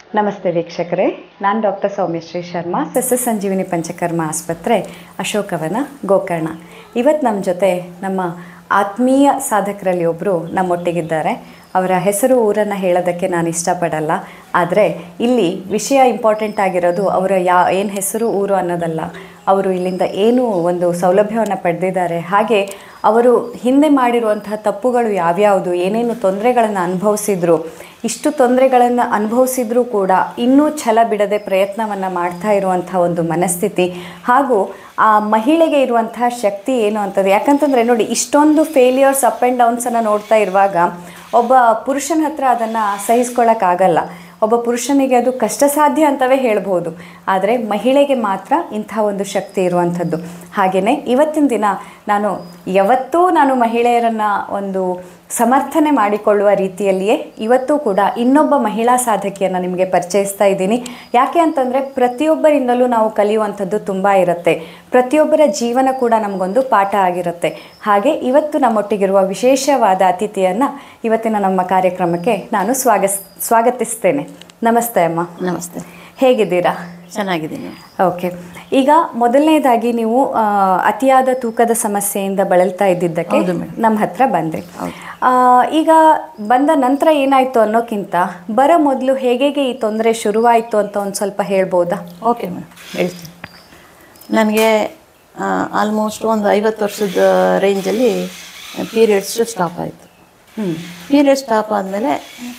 ನಮಸ್ತೆ ವೀಕ್ಷಕರೇ ನಾನು ಡಾಕ್ಟರ್ ಸೌಮ್ಯಶ್ರೀ ಶರ್ಮಾ ಸಸ್ಯ ಸಂಜೀವಿನಿ ಪಂಚಕರ್ಮ ಆಸ್ಪತ್ರೆ ಅಶೋಕವನ ಗೋಕರ್ಣ ಇವತ್ತು ನಮ್ಮ ಜೊತೆ ನಮ್ಮ ಆತ್ಮೀಯ ಸಾಧಕರಲ್ಲಿ ಒಬ್ಬರು ನಮ್ಮೊಟ್ಟಿಗಿದ್ದಾರೆ ಅವರ ಹೆಸರು ಊರನ್ನು ಹೇಳೋದಕ್ಕೆ ನಾನು ಇಷ್ಟಪಡಲ್ಲ ಆದರೆ ಇಲ್ಲಿ ವಿಷಯ ಇಂಪಾರ್ಟೆಂಟ್ ಆಗಿರೋದು ಅವರ ಯಾ ಏನು ಹೆಸರು ಊರು ಅನ್ನೋದಲ್ಲ ಅವರು ಇಲ್ಲಿಂದ ಏನು ಒಂದು ಸೌಲಭ್ಯವನ್ನು ಪಡೆದಿದ್ದಾರೆ ಹಾಗೆ ಅವರು ಹಿಂದೆ ಮಾಡಿರುವಂತಹ ತಪ್ಪುಗಳು ಯಾವ್ಯಾವುದು ಏನೇನು ತೊಂದರೆಗಳನ್ನು ಅನುಭವಿಸಿದ್ರು ಇಷ್ಟು ತೊಂದರೆಗಳನ್ನು ಅನುಭವಿಸಿದ್ರೂ ಕೂಡ ಇನ್ನೂ ಛಲ ಬಿಡದೆ ಪ್ರಯತ್ನವನ್ನು ಮಾಡ್ತಾ ಇರುವಂಥ ಒಂದು ಮನಸ್ಥಿತಿ ಹಾಗೂ ಆ ಮಹಿಳೆಗೆ ಇರುವಂತಹ ಶಕ್ತಿ ಏನು ಅಂತದ್ದು ಯಾಕಂತಂದರೆ ನೋಡಿ ಇಷ್ಟೊಂದು ಫೇಲಿಯರ್ಸ್ ಅಪ್ ಆ್ಯಂಡ್ ಡೌನ್ಸನ್ನು ನೋಡ್ತಾ ಇರುವಾಗ ಒಬ್ಬ ಪುರುಷನ ಹತ್ರ ಅದನ್ನು ಸಹಿಸ್ಕೊಳ್ಳೋಕ್ಕಾಗಲ್ಲ ಒಬ್ಬ ಪುರುಷನಿಗೆ ಅದು ಕಷ್ಟ ಸಾಧ್ಯ ಅಂತವೇ ಹೇಳ್ಬೋದು ಆದರೆ ಮಹಿಳೆಗೆ ಮಾತ್ರ ಇಂಥ ಒಂದು ಶಕ್ತಿ ಇರುವಂಥದ್ದು ಹಾಗೆಯೇ ಇವತ್ತಿನ ದಿನ ನಾನು ಯಾವತ್ತೂ ನಾನು ಮಹಿಳೆಯರನ್ನು ಒಂದು ಸಮರ್ಥನೆ ಮಾಡಿಕೊಳ್ಳುವ ರೀತಿಯಲ್ಲಿಯೇ ಇವತ್ತೂ ಕೂಡ ಇನ್ನೊಬ್ಬ ಮಹಿಳಾ ಸಾಧಕಿಯನ್ನು ನಿಮಗೆ ಪರಿಚಯಿಸ್ತಾ ಇದ್ದೀನಿ ಯಾಕೆ ಅಂತಂದರೆ ಪ್ರತಿಯೊಬ್ಬರಿಂದಲೂ ನಾವು ಕಲಿಯುವಂಥದ್ದು ತುಂಬ ಇರುತ್ತೆ ಪ್ರತಿಯೊಬ್ಬರ ಜೀವನ ಕೂಡ ನಮಗೊಂದು ಪಾಠ ಆಗಿರುತ್ತೆ ಹಾಗೆ ಇವತ್ತು ನಮ್ಮೊಟ್ಟಿಗಿರುವ ವಿಶೇಷವಾದ ಅತಿಥಿಯನ್ನು ಇವತ್ತಿನ ನಮ್ಮ ಕಾರ್ಯಕ್ರಮಕ್ಕೆ ನಾನು ಸ್ವಾಗಸ್ ಸ್ವಾಗತಿಸ್ತೇನೆ ನಮಸ್ತೆ ಅಮ್ಮ ನಮಸ್ತೆ ಹೇಗಿದ್ದೀರಾ ಚೆನ್ನಾಗಿದ್ದೀನಿ ಓಕೆ ಈಗ ಮೊದಲನೇದಾಗಿ ನೀವು ಆ, ಅತಿಯಾದ ತೂಕದ ಸಮಸ್ಯೆಯಿಂದ ಬಳಲ್ತಾ ಇದ್ದಿದ್ದಕ್ಕೆ ಹೌದು ಮೇಡಮ್. ನಮ್ಮ ಹತ್ರ ಬಂದ್ರಿ ಹೌದು. ಆ, ಈಗ ಬಂದ ನಂತರ ಏನಾಯ್ತು ಅನ್ನೋಕ್ಕಿಂತ ಬರೋ ಮೊದಲು ಹೇಗೆ ಈ ತೊಂದರೆ ಶುರುವಾಯಿತು ಅಂತ ಒಂದು ಸ್ವಲ್ಪ ಹೇಳ್ಬೋದಾ ಓಕೆ ಮೇಡಮ್ ಹೇಳ್ತೀನಿ ನನಗೆ ಆಲ್ಮೋಸ್ಟ್ ಒಂದು ಐವತ್ತು ವರ್ಷದ ರೇಂಜಲ್ಲಿ ಪೀರಿಯಡ್ಸ್ ಸ್ಟಾಪ್ ಆಯಿತು ಹ್ಞೂ ಪೀರಿಯಡ್ ಸ್ಟಾಪ್ ಆದಮೇಲೆ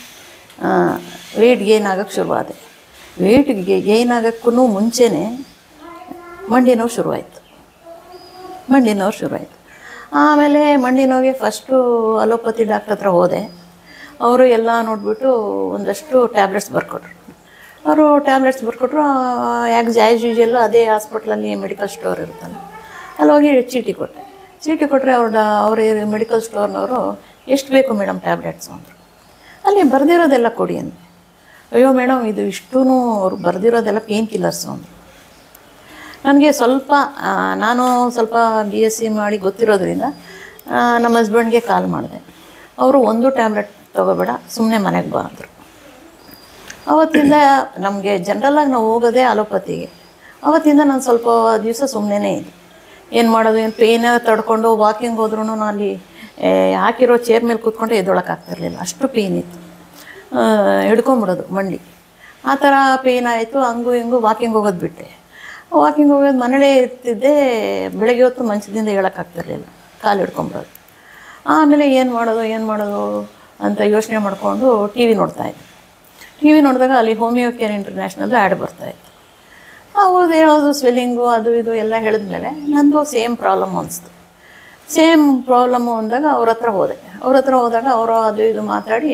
ವೆಯ್ಟ್ ಗೇನ್ ಆಗೋಕ್ಕೆ ಶುರುವಾದೆ ವೆಯ್ಟ್ ಗೇನ್ ಆಗೋಕ್ಕೂ ಮುಂಚೆನೇ ಮಂಡಿ ನೋವು ಶುರುವಾಯಿತು ಮಂಡಿ ನೋವು ಶುರುವಾಯಿತು ಆಮೇಲೆ ಮಂಡಿ ನೋವಿಗೆ ಫಸ್ಟು ಅಲೋಪತಿ ಡಾಕ್ಟರ್ ಹತ್ರ ಹೋದೆ ಅವರು ಎಲ್ಲ ನೋಡಿಬಿಟ್ಟು ಒಂದಷ್ಟು ಟ್ಯಾಬ್ಲೆಟ್ಸ್ ಬರ್ಕೊಟ್ರು ಅವರು ಟ್ಯಾಬ್ಲೆಟ್ಸ್ ಬರ್ಕೊಟ್ರು ಯಾಕೆ ಆ್ಯಸ್ ಯೂಶಲ್ ಅದೇ ಹಾಸ್ಪಿಟ್ಲಲ್ಲಿ ಮೆಡಿಕಲ್ ಸ್ಟೋರ್ ಇರುತ್ತಲ್ಲ ಅಲ್ಲಿ ಹೋಗಿ ಚೀಟಿ ಕೊಟ್ಟೆ ಚೀಟಿ ಕೊಟ್ಟರೆ ಅವ್ರ ಅವ್ರ ಮೆಡಿಕಲ್ ಸ್ಟೋರ್ನವರು ಎಷ್ಟು ಬೇಕು ಮೇಡಮ್ ಟ್ಯಾಬ್ಲೆಟ್ಸು ಅಂದರು ಅಲ್ಲಿ ಬರೆದಿರೋದೆಲ್ಲ ಕೊಡಿ ಅಂದೆ ಅಯ್ಯೋ ಮೇಡಮ್ ಇದು ಇಷ್ಟೂ ಅವ್ರು ಬರೆದಿರೋದೆಲ್ಲ ಪೇನ್ ಕಿಲ್ಲರ್ಸು ಅಂದರು ನನಗೆ ಸ್ವಲ್ಪ ಆ, ನಾನು ಸ್ವಲ್ಪ ಬಿ ಎಸ್ ಸಿ ಮಾಡಿ ಗೊತ್ತಿರೋದ್ರಿಂದ ಆ, ನಮ್ಮ ಹಸ್ಬೆಂಡ್ಗೆ ಕಾಲ್ ಮಾಡಿದೆ ಅವರು ಒಂದು ಟ್ಯಾಬ್ಲೆಟ್ ತೊಗೋಬೇಡ ಸುಮ್ಮನೆ ಮನೆಗೆ ಬಾ ಅಂದರು ಅವತ್ತಿಂದ ನಮಗೆ ಜನ್ರಲಾಗಿ ನಾವು ಹೋಗೋದೇ ಅಲೋಪತಿಗೆ ಅವತ್ತಿಂದ ನಾನು ಸ್ವಲ್ಪ ದಿವಸ ಸುಮ್ಮನೆ ಇದ್ದೆ ಏನು ಮಾಡೋದು ಏನು ಪೇನ ತಡ್ಕೊಂಡು ವಾಕಿಂಗ್ ಹೋದ್ರೂ ನಾನು ಅಲ್ಲಿ ಏ, ಹಾಕಿರೋ ಚೇರ್ ಮೇಲೆ ಕೂತ್ಕೊಂಡೆ ಎದ್ದೊಳಕ್ಕಾಗ್ತಿರ್ಲಿಲ್ಲ ಅಷ್ಟು ಪೇನ್ ಇತ್ತು ಆ, ಹಿಡ್ಕೊಂಬಿಡೋದು ಮಂಡಿ ಆ ಥರ ಪೇನ್ ಆಯಿತು ಹಂಗು ಹಿಂಗು ವಾಕಿಂಗ್ ಹೋಗೋದು ಬಿಟ್ಟೆ ವಾಕಿಂಗ್ ಹೋಗೋದು ಮನೇಲೇ ಇರ್ತಿದ್ದೆ ಬೆಳಗ್ಗೆ ಹೊತ್ತು ಮಂಚದಿಂದ ಹೇಳೋಕ್ಕಾಗ್ತಿರ್ಲಿಲ್ಲ ಕಾಲು ಹಿಡ್ಕೊಂಬಿಡೋದು ಆಮೇಲೆ ಏನು ಮಾಡೋದು ಏನು ಮಾಡೋದು ಅಂತ ಯೋಚನೆ ಮಾಡಿಕೊಂಡು ಟಿ ವಿ ನೋಡ್ತಾಯಿದ್ದೆ ಟಿ ವಿ ನೋಡಿದಾಗ ಅಲ್ಲಿ ಹೋಮಿಯೋ ಕೇರ್ ಇಂಟರ್ನ್ಯಾಷನಲ್ ಆ್ಯಡ್ ಬರ್ತಾಯಿತ್ತು ಅವ್ರದ್ದು ಹೇಳೋದು ಸ್ವೆಲ್ಲಿಂಗು ಅದು ಇದು ಎಲ್ಲ ಹೇಳಿದ್ಮೇಲೆ ನಂದು ಸೇಮ್ ಪ್ರಾಬ್ಲಮ್ ಅನಿಸ್ತು ಸೇಮ್ ಪ್ರಾಬ್ಲಮ್ಮು ಅಂದಾಗ ಅವ್ರ ಹತ್ರ ಹೋದೆ ಅವ್ರ ಹತ್ರ ಹೋದಾಗ ಅವರು ಅದು ಇದು ಮಾತಾಡಿ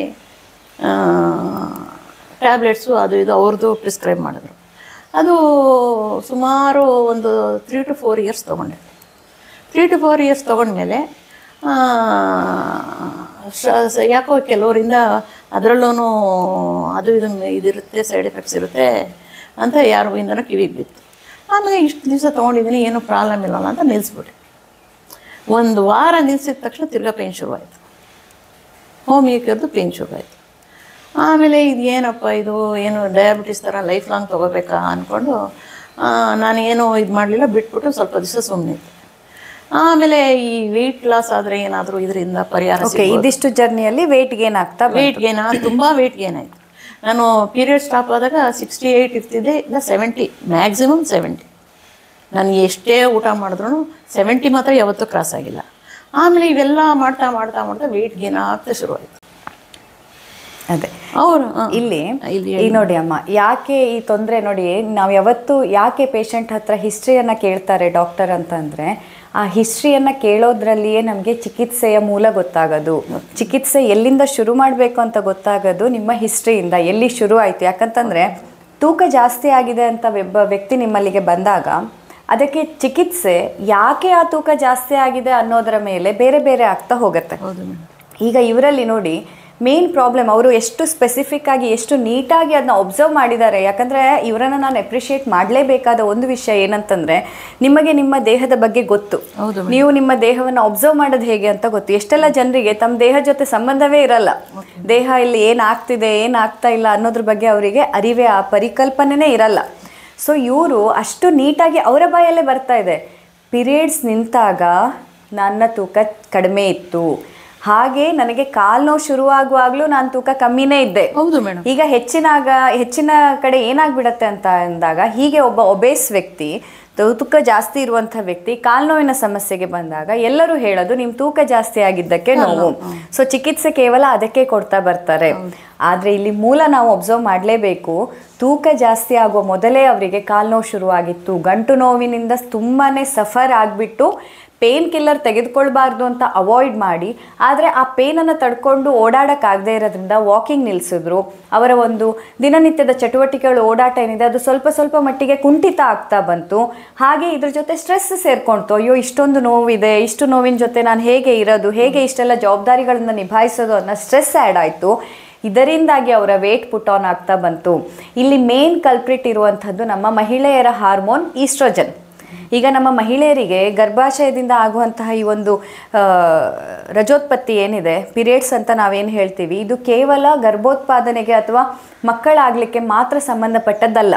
ಟ್ಯಾಬ್ಲೆಟ್ಸು ಅದು ಇದು ಅವ್ರದ್ದು ಪ್ರಿಸ್ಕ್ರೈಬ್ ಮಾಡಿದ್ರು ಅದು ಸುಮಾರು ಒಂದು ತ್ರೀ ಟು ಫೋರ್ ಇಯರ್ಸ್ ತೊಗೊಂಡೆ ತ್ರೀ ಟು ಫೋರ್ ಇಯರ್ಸ್ ತೊಗೊಂಡ್ಮೇಲೆ ಆ, ಶ- ಸ- ಯಾಕೋ ಕೆಲವರಿಂದ ಅದರಲ್ಲೂ ಅದು ಇದು ಇದಿರುತ್ತೆ ಸೈಡ್ ಎಫೆಕ್ಟ್ಸ್ ಇರುತ್ತೆ ಅಂತ ಯಾರು ಇಂದನೂ ಕಿವಿಗೆ ಬಿತ್ತು ಆಮೇಲೆ ಇಷ್ಟು ದಿವಸ ತೊಗೊಂಡಿದ್ದೀನಿ ಏನೂ ಪ್ರಾಬ್ಲಮ್ ಇಲ್ಲಲ್ಲ ಅಂತ ನಿಲ್ಲಿಸ್ಬಿಟ್ಟೆ ಒಂದು ವಾರ ನಿಲ್ಸಿದ ತಕ್ಷಣ ತಿರ್ಗಾ ಪೇನ್ ಶುರುವಾಯಿತು ಹೋಮಿಯೋಕರ್ದು ಪೇನ್ ಶುರುವಾಯಿತು ಆಮೇಲೆ ಇದು ಏನಪ್ಪ ಇದು ಏನು ಡಯಾಬಿಟಿಸ್ ಥರ ಲೈಫ್ ಲಾಂಗ್ ತೊಗೋಬೇಕಾ ಅಂದ್ಕೊಂಡು ನಾನು ಏನೂ ಇದು ಮಾಡಲಿಲ್ಲ ಬಿಟ್ಬಿಟ್ಟು ಸ್ವಲ್ಪ ದಿವಸ ಸುಮ್ಮನೆ ಆಮೇಲೆ ಈ ವೆಯ್ಟ್ ಲಾಸ್ ಆದರೆ ಏನಾದರೂ ಇದರಿಂದ ಪರಿಹಾರ ಓಕೆ ಇದಿಷ್ಟು ಜರ್ನಿಯಲ್ಲಿ ವೆಯ್ಟ್ ಗೇನ್ ಆಗ್ತಾ ಬಂತು. ವೆಯ್ಟ್ ಗೇನ್ ತುಂಬ ವೆಯ್ಟ್ ಗೇನ್ ಆಯಿತು ನಾನು ಪೀರಿಯಡ್ ಸ್ಟಾಪ್ ಆದಾಗ ಸಿಕ್ಸ್ಟಿ ಏಯ್ಟ್ ಇರ್ತಿದ್ದೆ ಇಲ್ಲ ಸೆವೆಂಟಿ ಮ್ಯಾಕ್ಸಿಮಮ್ ಸೆವೆಂಟಿ ನಾನು ಎಷ್ಟೇ ಊಟ ಮಾಡಿದ್ರು ಸೆವೆಂಟಿ ಮಾತ್ರ ಯಾವತ್ತೂ ಕ್ರಾಸ್ ಆಗಿಲ್ಲ ಆಮೇಲೆ ಇವೆಲ್ಲ ಮಾಡ್ತಾ ಮಾಡ್ತಾ ಮಾಡ್ತಾ ವೆಯ್ಟ್ ಗೇನ್ ಆಗ್ತಾ ಶುರುವಾಯಿತು ಅದೇ ಅವರು ಇಲ್ಲಿ ಇಲ್ಲಿ ಈ ನೋಡಿ ಅಮ್ಮ ಯಾಕೆ ಈ ತೊಂದರೆ ನೋಡಿ ನಾವು ಯಾವತ್ತು ಯಾಕೆ ಪೇಷಂಟ್ ಹತ್ರ ಹಿಸ್ಟ್ರಿಯನ್ನು ಕೇಳ್ತಾರೆ ಡಾಕ್ಟರ್ ಅಂತಂದರೆ ಆ ಹಿಸ್ಟ್ರಿಯನ್ನು ಕೇಳೋದ್ರಲ್ಲಿಯೇ ನಮಗೆ ಚಿಕಿತ್ಸೆಯ ಮೂಲ ಗೊತ್ತಾಗೋದು ಚಿಕಿತ್ಸೆ ಎಲ್ಲಿಂದ ಶುರು ಮಾಡಬೇಕು ಅಂತ ಗೊತ್ತಾಗೋದು ನಿಮ್ಮ ಹಿಸ್ಟ್ರಿಯಿಂದ ಎಲ್ಲಿ ಶುರು ಆಯಿತು ಯಾಕಂತಂದರೆ ತೂಕ ಜಾಸ್ತಿ ಆಗಿದೆ ಅಂತ ಒಬ್ಬ ವ್ಯಕ್ತಿ ನಿಮ್ಮಲ್ಲಿಗೆ ಬಂದಾಗ ಅದಕ್ಕೆ ಚಿಕಿತ್ಸೆ ಯಾಕೆ ಆ ತೂಕ ಜಾಸ್ತಿ ಆಗಿದೆ ಅನ್ನೋದರ ಮೇಲೆ ಬೇರೆ ಬೇರೆ ಆಗ್ತಾ ಹೋಗುತ್ತೆ ಹೌದು ಮೇಡಮ್ ಈಗ ಇವರಲ್ಲಿ ನೋಡಿ ಮೇನ್ ಪ್ರಾಬ್ಲಮ್ ಅವರು ಎಷ್ಟು ಸ್ಪೆಸಿಫಿಕ್ ಆಗಿ ಎಷ್ಟು ನೀಟಾಗಿ ಅದನ್ನ ಒಬ್ಸರ್ವ್ ಮಾಡಿದ್ದಾರೆ ಯಾಕಂದರೆ ಇವರನ್ನ ನಾನು ಅಪ್ರಿಷಿಯೇಟ್ ಮಾಡಲೇಬೇಕಾದ ಒಂದು ವಿಷಯ ಏನಂತಂದರೆ ನಿಮಗೆ ನಿಮ್ಮ ದೇಹದ ಬಗ್ಗೆ ಗೊತ್ತು ಹೌದು ನೀವು ನಿಮ್ಮ ದೇಹವನ್ನು ಒಬ್ಸರ್ವ್ ಮಾಡೋದು ಹೇಗೆ ಅಂತ ಗೊತ್ತು ಎಷ್ಟೆಲ್ಲ ಜನರಿಗೆ ತಮ್ಮ ದೇಹ ಜೊತೆ ಸಂಬಂಧವೇ ಇರಲ್ಲ ದೇಹ ಇಲ್ಲಿ ಏನಾಗ್ತಿದೆ ಏನಾಗ್ತಾ ಇಲ್ಲ ಅನ್ನೋದ್ರ ಬಗ್ಗೆ ಅವರಿಗೆ ಅರಿವೇ ಆ ಪರಿಕಲ್ಪನೆನೇ ಇರಲ್ಲ ಸೊ ಇವರು ಅಷ್ಟು ನೀಟಾಗಿ ಅವರ ಬಾಯಲ್ಲೇ ಬರ್ತಾ ಇದೆ ಪಿರಿಯಡ್ಸ್ ನಿಂತಾಗ ನನ್ನ ತೂಕ ಕಡಿಮೆ ಇತ್ತು ಹಾಗೆ ನನಗೆ ಕಾಲು ನೋವು ಶುರುವಾಗುವಾಗಲೂ ನಾನು ತೂಕ ಕಮ್ಮಿನೇ ಇದ್ದೆ ಹೌದು ಮೇಡಮ್ ಈಗ ಹೆಚ್ಚಿನಾಗ ಹೆಚ್ಚಿನ ಕಡೆ ಏನಾಗ್ಬಿಡತ್ತೆ ಅಂತ ಅಂದಾಗ ಹೀಗೆ ಒಬ್ಬ ಒಬೇಸ್ ವ್ಯಕ್ತಿ ತು- ತೂಕ ಜಾಸ್ತಿ ಇರುವಂಥ ವ್ಯಕ್ತಿ ಕಾಲ್ನೋವಿನ ಸಮಸ್ಯೆಗೆ ಬಂದಾಗ ಎಲ್ಲರೂ ಹೇಳೋದು ನಿಮ್ಮ ತೂಕ ಜಾಸ್ತಿ ಆಗಿದ್ದಕ್ಕೆ ನೋವು ಸೊ ಚಿಕಿತ್ಸೆ ಕೇವಲ ಅದಕ್ಕೆ ಕೊಡ್ತಾ ಬರ್ತಾರೆ ಆದರೆ ಇಲ್ಲಿ ಮೂಲ ನಾವು ಒಬ್ಸರ್ವ್ ಮಾಡಲೇಬೇಕು ತೂಕ ಜಾಸ್ತಿ ಆಗುವ ಮೊದಲೇ ಅವರಿಗೆ ಕಾಲ್ನೋವು ಶುರುವಾಗಿತ್ತು ಗಂಟು ನೋವಿನಿಂದ ತುಂಬಾ ಸಫರ್ ಆಗಿಬಿಟ್ಟು ಪೇನ್ ಕಿಲ್ಲರ್ ತೆಗೆದುಕೊಳ್ಬಾರ್ದು ಅಂತ ಅವಾಯ್ಡ್ ಮಾಡಿ ಆದರೆ ಆ ಪೇನನ್ನು ತಡ್ಕೊಂಡು ಓಡಾಡೋಕ್ಕಾಗದೇ ಇರೋದ್ರಿಂದ ವಾಕಿಂಗ್ ನಿಲ್ಲಿಸಿದ್ರು ಅವರ ಒಂದು ದಿನನಿತ್ಯದ ಚಟುವಟಿಕೆಗಳು ಓಡಾಟ ಏನಿದೆ ಅದು ಸ್ವಲ್ಪ ಸ್ವಲ್ಪ ಮಟ್ಟಿಗೆ ಕುಂಠಿತ ಆಗ್ತಾ ಬಂತು ಹಾಗೆ ಇದ್ರ ಜೊತೆ ಸ್ಟ್ರೆಸ್ ಸೇರ್ಕೊಳ್ತು ಅಯ್ಯೋ ಇಷ್ಟೊಂದು ನೋವಿದೆ ಇಷ್ಟು ನೋವಿನ ಜೊತೆ ನಾನು ಹೇಗೆ ಇರೋದು ಹೇಗೆ ಇಷ್ಟೆಲ್ಲ ಜವಾಬ್ದಾರಿಗಳನ್ನು ನಿಭಾಯಿಸೋದು ಅನ್ನೋ ಸ್ಟ್ರೆಸ್ ಆ್ಯಡ್ ಆಯಿತು ಇದರಿಂದಾಗಿ ಅವರ ವೇಟ್ ಪುಟ್ ಆನ್ ಆಗ್ತಾ ಬಂತು ಇಲ್ಲಿ ಮೇನ್ ಕಲ್ಪ್ರಿಟ್ ಇರುವಂಥದ್ದು ನಮ್ಮ ಮಹಿಳೆಯರ ಹಾರ್ಮೋನ್ ಈಸ್ಟ್ರೋಜನ್ ಈಗ ನಮ್ಮ ಮಹಿಳೆಯರಿಗೆ ಗರ್ಭಾಶಯದಿಂದ ಆಗುವಂತಹ ಈ ಒಂದು ಆ, ರಜೋತ್ಪತ್ತಿ ಏನಿದೆ ಪಿರಿಯಡ್ಸ್ ಅಂತ ನಾವೇನು ಹೇಳ್ತೀವಿ ಇದು ಕೇವಲ ಗರ್ಭೋತ್ಪಾದನೆಗೆ ಅಥವಾ ಮಕ್ಕಳಾಗಲಿಕ್ಕೆ ಮಾತ್ರ ಸಂಬಂಧಪಟ್ಟದ್ದಲ್ಲ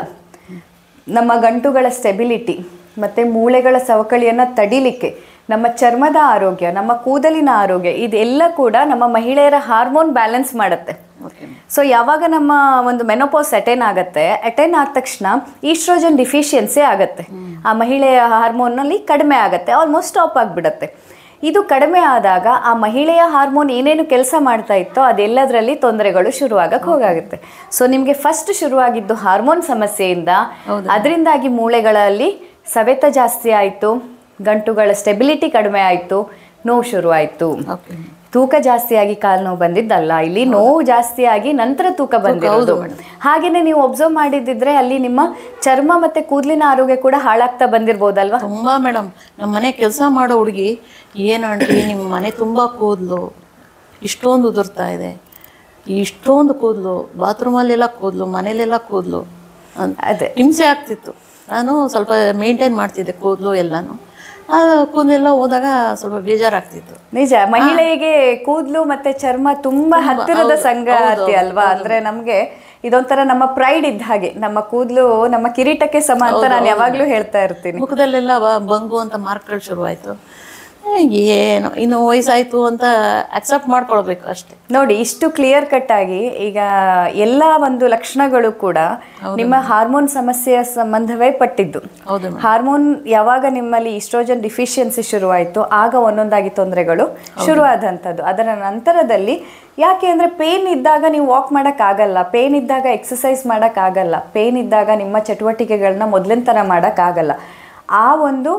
ನಮ್ಮ ಗಂಟುಗಳ ಸ್ಟೆಬಿಲಿಟಿ ಮತ್ತು ಮೂಳೆಗಳ ಸವಕಳಿಯನ್ನು ತಡಿಲಿಕ್ಕೆ ನಮ್ಮ ಚರ್ಮದ ಆರೋಗ್ಯ ನಮ್ಮ ಕೂದಲಿನ ಆರೋಗ್ಯ ಇದೆಲ್ಲ ಕೂಡ ನಮ್ಮ ಮಹಿಳೆಯರ ಹಾರ್ಮೋನ್ ಬ್ಯಾಲೆನ್ಸ್ ಮಾಡುತ್ತೆ ಓಕೆ ಸೊ ಯಾವಾಗ ನಮ್ಮ ಒಂದು ಮೆನೋಪಾಸ್ ಅಟೈನ್ ಆಗುತ್ತೆ ಅಟೈನ್ ಆದ ತಕ್ಷಣ ಈಸ್ಟ್ರೋಜನ್ ಡಿಫಿಷಿಯನ್ಸಿ ಆಗುತ್ತೆ ಆ ಮಹಿಳೆಯ ಹಾರ್ಮೋನಲ್ಲಿ ಕಡಿಮೆ ಆಗುತ್ತೆ ಆಲ್ಮೋಸ್ಟ್ ಸ್ಟಾಪ್ ಆಗಿಬಿಡುತ್ತೆ ಇದು ಕಡಿಮೆ ಆದಾಗ ಆ ಮಹಿಳೆಯ ಹಾರ್ಮೋನ್ ಏನೇನು ಕೆಲಸ ಮಾಡ್ತಾ ಇತ್ತೋ ಅದೆಲ್ಲದರಲ್ಲಿ ತೊಂದರೆಗಳು ಶುರುವಾಗಕ್ಕೆ ಹೋಗಾಗುತ್ತೆ ಸೊ ನಿಮಗೆ ಫಸ್ಟ್ ಶುರುವಾಗಿದ್ದು ಹಾರ್ಮೋನ್ ಸಮಸ್ಯೆಯಿಂದ ಅದರಿಂದಾಗಿ ಮೂಳೆಗಳಲ್ಲಿ ಸವೆತ ಜಾಸ್ತಿ ಆಯಿತು ಗಂಟುಗಳ ಸ್ಟೆಬಿಲಿಟಿ ಕಡಿಮೆ ಆಯಿತು ನೋವು ಶುರುವಾಯಿತು ಓಕೆ ತೂಕ ಜಾಸ್ತಿಯಾಗಿ ಕಾಲು ನೋವು ಬಂದಿದ್ದಲ್ಲ ಇಲ್ಲಿ ನೋವು ಜಾಸ್ತಿಯಾಗಿ ನಂತರ ತೂಕ ಬಂದಿರೋದು ಹಾಗೇನೆ ನೀವು ಒಬ್ಸರ್ವ್ ಮಾಡಿದ್ದಿದ್ರೆ ಅಲ್ಲಿ ನಿಮ್ಮ ಚರ್ಮ ಮತ್ತೆ ಕೂದಲಿನ ಆರೋಗ್ಯ ಕೂಡ ಹಾಳಾಗ್ತಾ ಬಂದಿರ್ಬೋದಲ್ವಾ ತುಂಬಾ ಮೇಡಮ್ ನಮ್ಮ ಮನೆ ಕೆಲಸ ಮಾಡೋ ಹುಡುಗಿ ಏನು ಆಂಟಿ ನಿಮ್ಮ ಮನೆ ತುಂಬಾ ಕೂದಲು ಇಷ್ಟೊಂದು ಉದುರ್ತಾ ಇದೆ ಇಷ್ಟೊಂದು ಕೂದಲು ಬಾತ್ರೂಮಲ್ಲೆಲ್ಲ ಕೂದಲು ಮನೇಲೆಲ್ಲ ಕೂದಲು ಅಂತ ಅದೇ ಹಿಂಸೆ ಆಗ್ತಿತ್ತು ನಾನು ಸ್ವಲ್ಪ ಮೇಂಟೈನ್ ಮಾಡ್ತಿದ್ದೆ ಕೂದಲು ಎಲ್ಲಾನು ಆ ಕೂದಲೆಲ್ಲ ಹೋದಾಗ ಸ್ವಲ್ಪ ಬೇಜಾರಾಗ್ತಿತ್ತು ನಿಜ ಮಹಿಳೆಗೆ ಕೂದಲು ಮತ್ತೆ ಚರ್ಮ ತುಂಬಾ ಹತ್ತಿರದ ಸಂಗಾತಿ ಅಲ್ವಾ ಅಂದ್ರೆ ನಮ್ಗೆ ಇದೊಂಥರ ನಮ್ಮ ಪ್ರೈಡ್ ಇದ್ದ ಹಾಗೆ ನಮ್ಮ ಕೂದಲು ನಮ್ಮ ಕಿರೀಟಕ್ಕೆ ಸಮ ಅಂತ ನಾನು ಯಾವಾಗ್ಲೂ ಹೇಳ್ತಾ ಇರ್ತೀನಿ ಮುಖದಲ್ಲೆಲ್ಲ ವ- ಬಂಗು ಅಂತ ಮಾರ್ಕ್ಗಳು ಶುರುವಾಯ್ತು ಏ, ಏನು ಇನ್ನು ವಯಸ್ಸಾಯ್ತು ಅಂತ ಅಕ್ಸೆಪ್ಟ್ ಮಾಡ್ಕೊಳ್ಬೇಕು ಅಷ್ಟೇ ನೋಡಿ ಇಷ್ಟು ಕ್ಲಿಯರ್ ಕಟ್ ಆಗಿ ಈಗ ಎಲ್ಲ ಒಂದು ಲಕ್ಷಣಗಳು ಕೂಡ ನಿಮ್ಮ ಹಾರ್ಮೋನ್ ಸಮಸ್ಯೆಯ ಸಂಬಂಧವೇ ಪಟ್ಟಿದ್ದು ಹೌದು ಹಾರ್ಮೋನ್ ಯಾವಾಗ ನಿಮ್ಮಲ್ಲಿ ಇಸ್ಟ್ರೋಜನ್ ಡಿಫಿಷಿಯನ್ಸಿ ಶುರುವಾಯಿತು ಆಗ ಒಂದೊಂದಾಗಿ ತೊಂದರೆಗಳು ಶುರುವಾದಂಥದ್ದು ಅದರ ನಂತರದಲ್ಲಿ ಯಾಕೆ ಅಂದರೆ ಪೇನ್ ಇದ್ದಾಗ ನೀವು ವಾಕ್ ಮಾಡೋಕ್ಕಾಗಲ್ಲ ಪೇನ್ ಇದ್ದಾಗ ಎಕ್ಸಸೈಸ್ ಮಾಡೋಕ್ಕಾಗಲ್ಲ ಪೇನ್ ಇದ್ದಾಗ ನಿಮ್ಮ ಚಟುವಟಿಕೆಗಳನ್ನ ಮೊದಲಿನ ಥರ ಮಾಡೋಕ್ಕಾಗಲ್ಲ ಆ ಒಂದು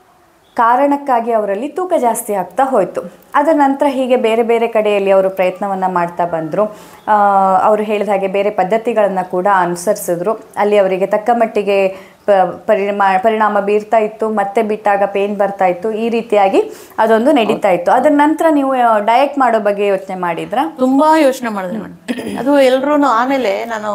ಕಾರಣಕ್ಕಾಗಿ ಅವರಲ್ಲಿ ತೂಕ ಜಾಸ್ತಿ ಆಗ್ತಾ ಹೋಯಿತು ಅದರ ನಂತರ ಹೀಗೆ ಬೇರೆ ಬೇರೆ ಕಡೆಯಲ್ಲಿ ಅವರು ಪ್ರಯತ್ನವನ್ನು ಮಾಡ್ತಾ ಬಂದರು ಅವರು ಹೇಳಿದ ಹಾಗೆ ಬೇರೆ ಪದ್ಧತಿಗಳನ್ನು ಕೂಡ ಅನುಸರಿಸಿದ್ರು ಅಲ್ಲಿ ಅವರಿಗೆ ತಕ್ಕ ಮಟ್ಟಿಗೆ ಪ ಪರಿಣಾಮ ಪರಿಣಾಮ ಬೀರ್ತಾ ಇತ್ತು ಮತ್ತೆ ಬಿಟ್ಟಾಗ ಪೇನ್ ಬರ್ತಾ ಇತ್ತು ಈ ರೀತಿಯಾಗಿ ಅದೊಂದು ನಡೀತಾ ಇತ್ತು ಅದರ ನಂತರ ನೀವು ಡಯಟ್ ಮಾಡೋ ಬಗ್ಗೆ ಯೋಚನೆ ಮಾಡಿದ್ರ ತುಂಬಾ ಯೋಚನೆ ಮಾಡಿದೆ ಮೇಡಮ್ ಅದು ಎಲ್ರೂ ಆಮೇಲೆ ನಾನು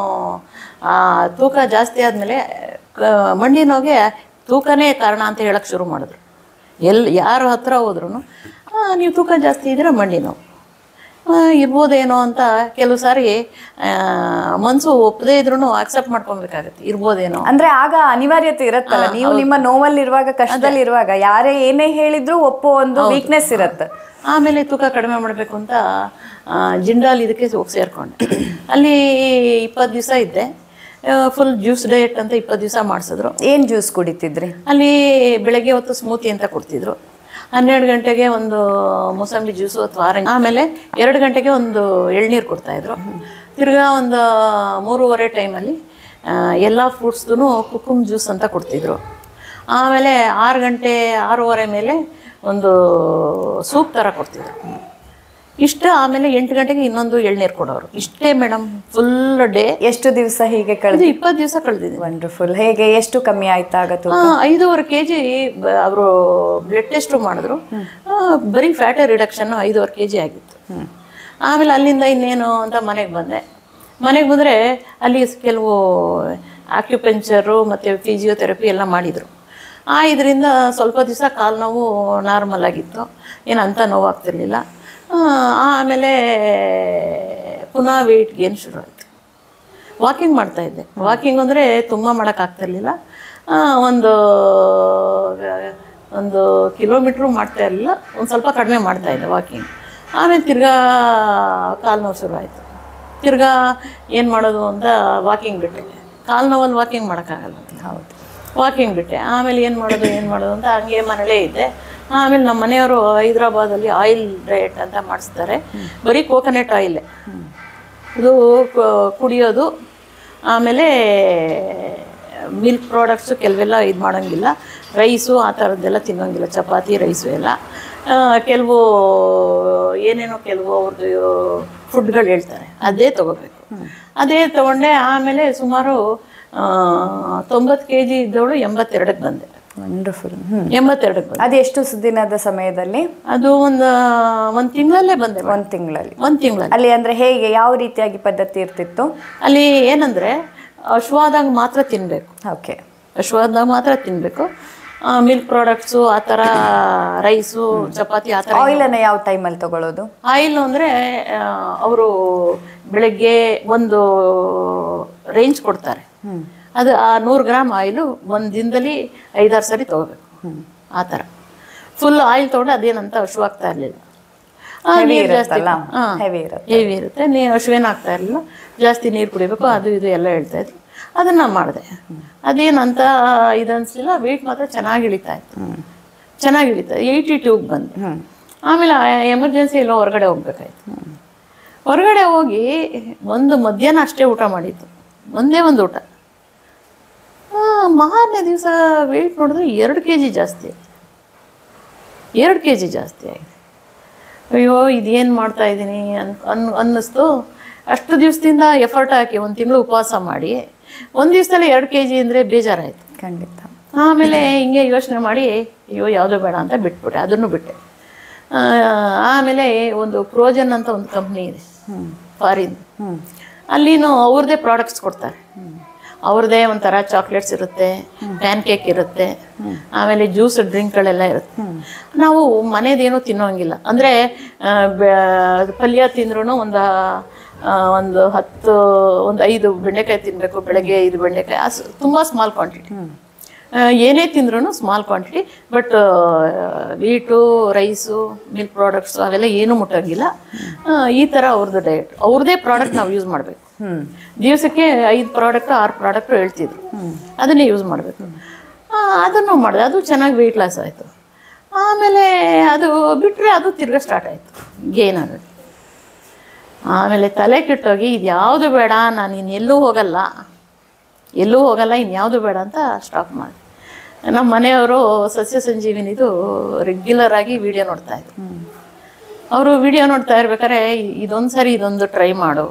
ಆ, ತೂಕ ಜಾಸ್ತಿ ಆದ್ಮೇಲೆ ಆ, ಮಂಡಿ ನೋವಿಗೆ ತೂಕನೇ ಕಾರಣ ಅಂತ ಹೇಳಕ್ ಶುರು ಮಾಡಿದ್ರು ಎಲ್ ಯಾರ ಹತ್ರ ಹೋದ್ರು ನೀವು ತೂಕ ಜಾಸ್ತಿ ಇದ್ರೆ ಮಂಡಿ ನೋವು ಆ, ಇರ್ಬೋದೇನೋ ಅಂತ ಕೆಲವು ಸಾರಿ ಆ, ಮನ್ಸು ಒಪ್ಪದೇ ಇದ್ರು ಅಕ್ಸೆಪ್ಟ್ ಮಾಡ್ಕೊಬೇಕಾಗತ್ತೆ ಇರ್ಬೋದೇನೋ ಅಂದ್ರೆ ಆಗ ಅನಿವಾರ್ಯತೆ ಇರುತ್ತಲ್ಲ ನೀವು ನಿಮ್ಮ ನೋವಲ್ಲಿರುವಾಗ ಕಷ್ಟದಲ್ಲಿರುವಾಗ ಯಾರೇ ಏನೇ ಹೇಳಿದ್ರು ಒಪ್ಪೋ ಒಂದು ವೀಕ್ನೆಸ್ ಇರುತ್ತೆ ಆಮೇಲೆ ತೂಕ ಕಡಿಮೆ ಮಾಡಬೇಕು ಅಂತ ಆ, ಜಿಂಡಾಲ್ ಇದಕ್ಕೆ ಹೋಗಿ ಸೇರ್ಕೊಂಡೆ ಅಲ್ಲಿ ಇಪ್ಪತ್ತು ದಿವಸ ಇದ್ದೆ ಫುಲ್ ಜ್ಯೂಸ್ ಡಯಟ್ ಅಂತ ಇಪ್ಪತ್ತು ದಿವಸ ಮಾಡಿಸಿದ್ರು ಏನ್ ಜ್ಯೂಸ್ ಕುಡಿತಿದ್ರಿ ಅಲ್ಲಿ ಬೆಳಗ್ಗೆ ಹೊತ್ತು ಸ್ಮೂತಿ ಅಂತ ಕೊಡ್ತಿದ್ರು ಹನ್ನೆರಡು ಗಂಟೆಗೆ ಒಂದು ಮೂಸಂಬಿ ಜ್ಯೂಸು ಅಥವಾ ಆರೆಂಜ್ ಆಮೇಲೆ ಎರಡು ಗಂಟೆಗೆ ಒಂದು ಎಳ್ನೀರು ಕೊಡ್ತಾಯಿದ್ರು ತಿರ್ಗಾ ಒಂದು ಮೂರುವರೆ ಟೈಮಲ್ಲಿ ಎಲ್ಲ ಫ್ರೂಟ್ಸ್ದು ಕುಕುಮ್ ಜ್ಯೂಸ್ ಅಂತ ಕೊಡ್ತಿದ್ರು ಆಮೇಲೆ ಆರು ಗಂಟೆ ಆರೂವರೆ ಮೇಲೆ ಒಂದು ಸೂಪ್ ಥರ ಕೊಡ್ತಿದ್ರು ಇಷ್ಟ ಆಮೇಲೆ ಎಂಟು ಗಂಟೆಗೆ ಇನ್ನೊಂದು ಎಳ್ನೀರು ಕೊಡೋರು ಇಷ್ಟೇ ಮೇಡಮ್ ಫುಲ್ ಡೇ ಎಷ್ಟು ದಿವಸ ಹೀಗೆ ಕಳೆದ ಇದು ಇಪ್ಪತ್ತು ದಿವಸ ಕಳೆದಿದ್ದೀನಿ ವಂಡರ್ಫುಲ್ ಹೇಗೆ ಎಷ್ಟು ಕಮ್ಮಿ ಆಯ್ತಾ ಆಗತ್ತು ಆ, ಐದೂವರೆ ಕೆ ಜಿ ಅವರು ಬ್ಲಡ್ ಟೆಸ್ಟ್ ಮಾಡಿದ್ರು ಆ, ಬರೀ ಫ್ಯಾಟ್ ರಿಡಕ್ಷನ್ ಐದೂವರೆ ಕೆ ಜಿ ಆಗಿತ್ತು ಆಮೇಲೆ ಅಲ್ಲಿಂದ ಇನ್ನೇನು ಅಂತ ಮನೆಗೆ ಬಂದೆ ಮನೆಗೆ ಬಂದರೆ ಅಲ್ಲಿ ಕೆಲವು ಆಕ್ಯುಪೆಂಚರು ಮತ್ತು ಫಿಸಿಯೋಥೆರಪಿ ಎಲ್ಲ ಮಾಡಿದರು ಆ ಇದರಿಂದ ಸ್ವಲ್ಪ ದಿವಸ ಕಾಲು ನೋವು ನಾರ್ಮಲ್ ಆಗಿತ್ತು ಏನು ಅಂಥ ನೋವು ಆಗ್ತಿರ್ಲಿಲ್ಲ ಆ, ಆಮೇಲೆ ಪುನಃ ವೆಯ್ಟ್ ಗೇನ್ ಶುರು ಆಯಿತು ವಾಕಿಂಗ್ ಮಾಡ್ತಾ ಇದ್ದೆ ವಾಕಿಂಗ್ ಅಂದರೆ ತುಂಬ ಮಾಡೋಕ್ಕಾಗ್ತಿರ್ಲಿಲ್ಲ ಆ, ಒಂದು ಒಂದು ಕಿಲೋಮೀಟ್ರು ಮಾಡ್ತಾ ಇರಲಿಲ್ಲ ಒಂದು ಸ್ವಲ್ಪ ಕಡಿಮೆ ಮಾಡ್ತಾ ಇದ್ದೆ ವಾಕಿಂಗ್ ಆಮೇಲೆ ತಿರ್ಗಾ ಕಾಲು ನೋವು ಶುರು ಆಯಿತು ತಿರ್ಗಾ ಏನು ಮಾಡೋದು ಅಂತ ವಾಕಿಂಗ್ ಬಿಟ್ಟೆ ಕಾಲು ನೋವಲ್ಲಿ ವಾಕಿಂಗ್ ಮಾಡೋಕ್ಕಾಗಲ್ಲ ಹೌದು ವಾಕಿಂಗ್ ಬಿಟ್ಟೆ ಆಮೇಲೆ ಏನು ಮಾಡೋದು ಏನು ಮಾಡೋದು ಅಂತ ಹಂಗೆ ಮನೇಲೇ ಇದ್ದೆ ಆಮೇಲೆ ನಮ್ಮ ಮನೆಯವರು ಹೈದ್ರಾಬಾದಲ್ಲಿ ಆಯಿಲ್ ಡಯಟ್ ಅಂತ ಮಾಡಿಸ್ತಾರೆ ಬರೀ ಕೋಕೋನಟ್ ಆಯಿಲೇ ಇದು ಕ- ಕುಡಿಯೋದು ಆಮೇಲೆ ಮಿಲ್ಕ್ ಪ್ರಾಡಕ್ಟ್ಸು ಕೆಲವೆಲ್ಲ ಇದು ಮಾಡೋಂಗಿಲ್ಲ ರೈಸು ಆ ಥರದ್ದೆಲ್ಲ ತಿನ್ನೋಂಗಿಲ್ಲ ಚಪಾತಿ ರೈಸು ಎಲ್ಲ ಆ, ಕೆಲವು ಏನೇನೋ ಕೆಲವು ಅವ್ರದ್ದು ಫುಡ್ಗಳು ಹೇಳ್ತಾರೆ ಅದೇ ತೊಗೋಬೇಕು ಅದೇ ತೊಗೊಂಡೆ ಆಮೇಲೆ ಸುಮಾರು ತೊಂಬತ್ತು ಕೆ ಜಿ ಇದ್ದವಳು ಎಂಬತ್ತೆರಡಕ್ಕೆ ಬಂದೆ ವಂಡರ್ಫುಲ್ ಹ್ಞೂ ಎಂಬತ್ತೆರಡಕ್ಕೆ ಬಂದೆ ಅದು ಎಷ್ಟು ದಿನದ ಸಮಯದಲ್ಲಿ ಅದು ಒಂದು ಒಂದು ತಿಂಗಳಲ್ಲೇ ಬಂದೆ ಒಂದು ತಿಂಗಳಲ್ಲಿ ಒಂದು ತಿಂಗಳಲ್ಲಿ ಅಲ್ಲಿ ಅಂದ್ರೆ ಹೇಗೆ ಯಾವ ರೀತಿಯಾಗಿ ಪದ್ಧತಿ ಇರ್ತಿತ್ತು ಅಲ್ಲಿ ಏನಂದರೆ ಹಶ್ವಾದಾಗ ಮಾತ್ರ ತಿನ್ನಬೇಕು ಓಕೆ ಹಶ್ವಾದಾಗ ಮಾತ್ರ ತಿನ್ನಬೇಕು ಮಿಲ್ಕ್ ಪ್ರಾಡಕ್ಟ್ಸು ಆ ಥರ ರೈಸು ಚಪಾತಿ ಆ ಥರ ಆಯಿಲ್ ಅನ್ನ ಯಾವ ಟೈಮಲ್ಲಿ ತಗೊಳ್ಳೋದು ಆಯಿಲ್ ಅಂದರೆ ಅವರು ಬೆಳಗ್ಗೆ ಒಂದು ರೇಂಜ್ ಕೊಡ್ತಾರೆ ಅದು ಆ ನೂರು ಗ್ರಾಮ್ ಆಯಿಲು ಒಂದು ದಿನದಲ್ಲಿ ಐದಾರು ಸರಿ ತೊಗೋಬೇಕು ಆ ಥರ ಫುಲ್ ಆಯಿಲ್ ತೊಗೊಂಡು ಅದೇನಂತ ಹಶುವಾಗ್ತಾ ಇರಲಿಲ್ಲ Heavy ನೀರು ಜಾಸ್ತಿ ಇರುತ್ತಲ್ಲ? ಹಾಂ Heavy ಇರುತ್ತೆ. ಹೆವಿ ಇರುತ್ತೆ ನೀ ಹಶುವೇನು ಆಗ್ತಾ ಇರಲಿಲ್ಲ ಜಾಸ್ತಿ ನೀರು ಕುಡಿಬೇಕು ಅದು ಇದು ಎಲ್ಲ ಹೇಳ್ತಾ ಇದ್ರು ಅದನ್ನು ಮಾಡಿದೆ ಅದೇನಂತ ಇದು ಅನಿಸ್ಲಿಲ್ಲ ವೆಯ್ಟ್ ಮಾತ್ರ ಚೆನ್ನಾಗಿ ಇಳಿತಾ ಇತ್ತು ಚೆನ್ನಾಗಿ ಇಳಿತಾ ಏಯ್ಟಿ ಟೂಗೆ ಬಂದೆ ಆಮೇಲೆ ಎಮರ್ಜೆನ್ಸಿ ಎಲ್ಲೋ ಹೊರಗಡೆ ಹೋಗ್ಬೇಕಾಯ್ತು ಹೊರಗಡೆ ಹೋಗಿ ಒಂದು ಮಧ್ಯಾಹ್ನ ಅಷ್ಟೇ ಊಟ ಮಾಡಿದ್ದು ಒಂದೇ ಒಂದು ಊಟ ಮಾರನೇ ದಿವಸ ವೆಯ್ಟ್ ನೋಡಿದ್ರೆ ಎರಡು ಕೆ ಜಿ ಜಾಸ್ತಿ ಆಯ್ತು ಎರಡು ಕೆ ಜಿ ಜಾಸ್ತಿ ಆಗಿದೆ ಅಯ್ಯೋ ಇದೇನು ಮಾಡ್ತಾ ಇದ್ದೀನಿ ಅನ್ ಅನ್ ಅನ್ನಿಸ್ತು ಅಷ್ಟು ದಿವಸದಿಂದ ಎಫರ್ಟ್ ಹಾಕಿ ಒಂದು ತಿಂಗಳು ಉಪವಾಸ ಮಾಡಿ ಒಂದು ದಿವಸದಲ್ಲಿ ಎರಡು ಕೆ ಜಿ ಅಂದರೆ ಬೇಜಾರಾಯಿತು ಖಂಡಿತ ಆಮೇಲೆ ಹಿಂಗೆ ಯೋಚನೆ ಮಾಡಿ ಅಯ್ಯೋ ಯಾವುದೋ ಬೇಡ ಅಂತ ಬಿಟ್ಬಿಟ್ಟೆ ಅದನ್ನು ಬಿಟ್ಟೆ ಆ, ಆಮೇಲೆ ಒಂದು ಪ್ರೋಜನ್ ಅಂತ ಒಂದು ಕಂಪ್ನಿ ಇದೆ ಫಾರಿನ್ ಅಲ್ಲಿನೂ ಅವ್ರದ್ದೇ ಪ್ರಾಡಕ್ಟ್ಸ್ ಕೊಡ್ತಾರೆ ಅವ್ರದ್ದೇ ಒಂಥರ ಚಾಕ್ಲೇಟ್ಸ್ ಇರುತ್ತೆ ಪ್ಯಾನ್ ಕೇಕ್ ಇರುತ್ತೆ ಆಮೇಲೆ ಜ್ಯೂಸ್ ಡ್ರಿಂಕ್ಗಳೆಲ್ಲ ಇರುತ್ತೆ ನಾವು ಮನೇದೇನೂ ತಿನ್ನೋಂಗಿಲ್ಲ ಅಂದರೆ ಪಲ್ಯ ತಿಂದ್ರೂ ಒಂದು ಆ, ಒಂದು ಹತ್ತು ಒಂದು ಐದು ಬೆಂಡೆಕಾಯಿ ತಿನ್ನಬೇಕು ಬೆಳಗ್ಗೆ ಐದು ಬೆಂಡೆಕಾಯಿ ಅಸ್ ತುಂಬ ಸ್ಮಾಲ್ ಕ್ವಾಂಟಿಟಿ ಏನೇ ತಿಂದ್ರೂ small quantity but wheat rice milk products ಅವೆಲ್ಲ ಏನೂ ಮುಟ್ಟಂಗಿಲ್ಲ ಆ, ಈ ಥರ ಅವ್ರದ್ದು ಡಯಟ್ ಅವ್ರದ್ದೇ ಪ್ರಾಡಕ್ಟ್ ನಾವು ಯೂಸ್ ಮಾಡಬೇಕು ದಿವಸಕ್ಕೆ ಐದು ಪ್ರಾಡಕ್ಟ್ ಆರು ಪ್ರಾಡಕ್ಟ್ ಹೇಳ್ತಿದ್ರು ಅದನ್ನೇ ಯೂಸ್ ಮಾಡಬೇಕು ಅದನ್ನು ಮಾಡಿದೆ ಅದು ಚೆನ್ನಾಗಿ ವೆಯ್ಟ್ ಲಾಸ್ ಆಯಿತು ಆಮೇಲೆ ಅದು ಬಿಟ್ಟರೆ ಅದು ತಿರ್ಗಾ ಸ್ಟಾರ್ಟ್ ಆಯಿತು ಗೇನ್ ಆಗೋದು ಆಮೇಲೆ ತಲೆ ಕೆಟ್ಟೋಗಿ ಇದು ಯಾವುದು ಬೇಡ ನಾನು ಇನ್ನೆಲ್ಲೂ ಹೋಗಲ್ಲ ಎಲ್ಲೂ ಹೋಗಲ್ಲ ಇನ್ಯಾವುದು ಬೇಡ ಅಂತ ಸ್ಟಾಪ್ ಮಾಡಿ ನಮ್ಮ ಮನೆಯವರು ಸಸ್ಯ ಸಂಜೀವಿನಿದು ರೆಗ್ಯುಲರ್ ಆಗಿ ವಿಡಿಯೋ ನೋಡ್ತಾ ಇದ್ರು ಅವರು ವಿಡಿಯೋ ನೋಡ್ತಾ ಇರ್ಬೇಕಾದ್ರೆ ಇ- ಇದೊಂದು ಸರಿ ಇದೊಂದು ಟ್ರೈ ಮಾಡು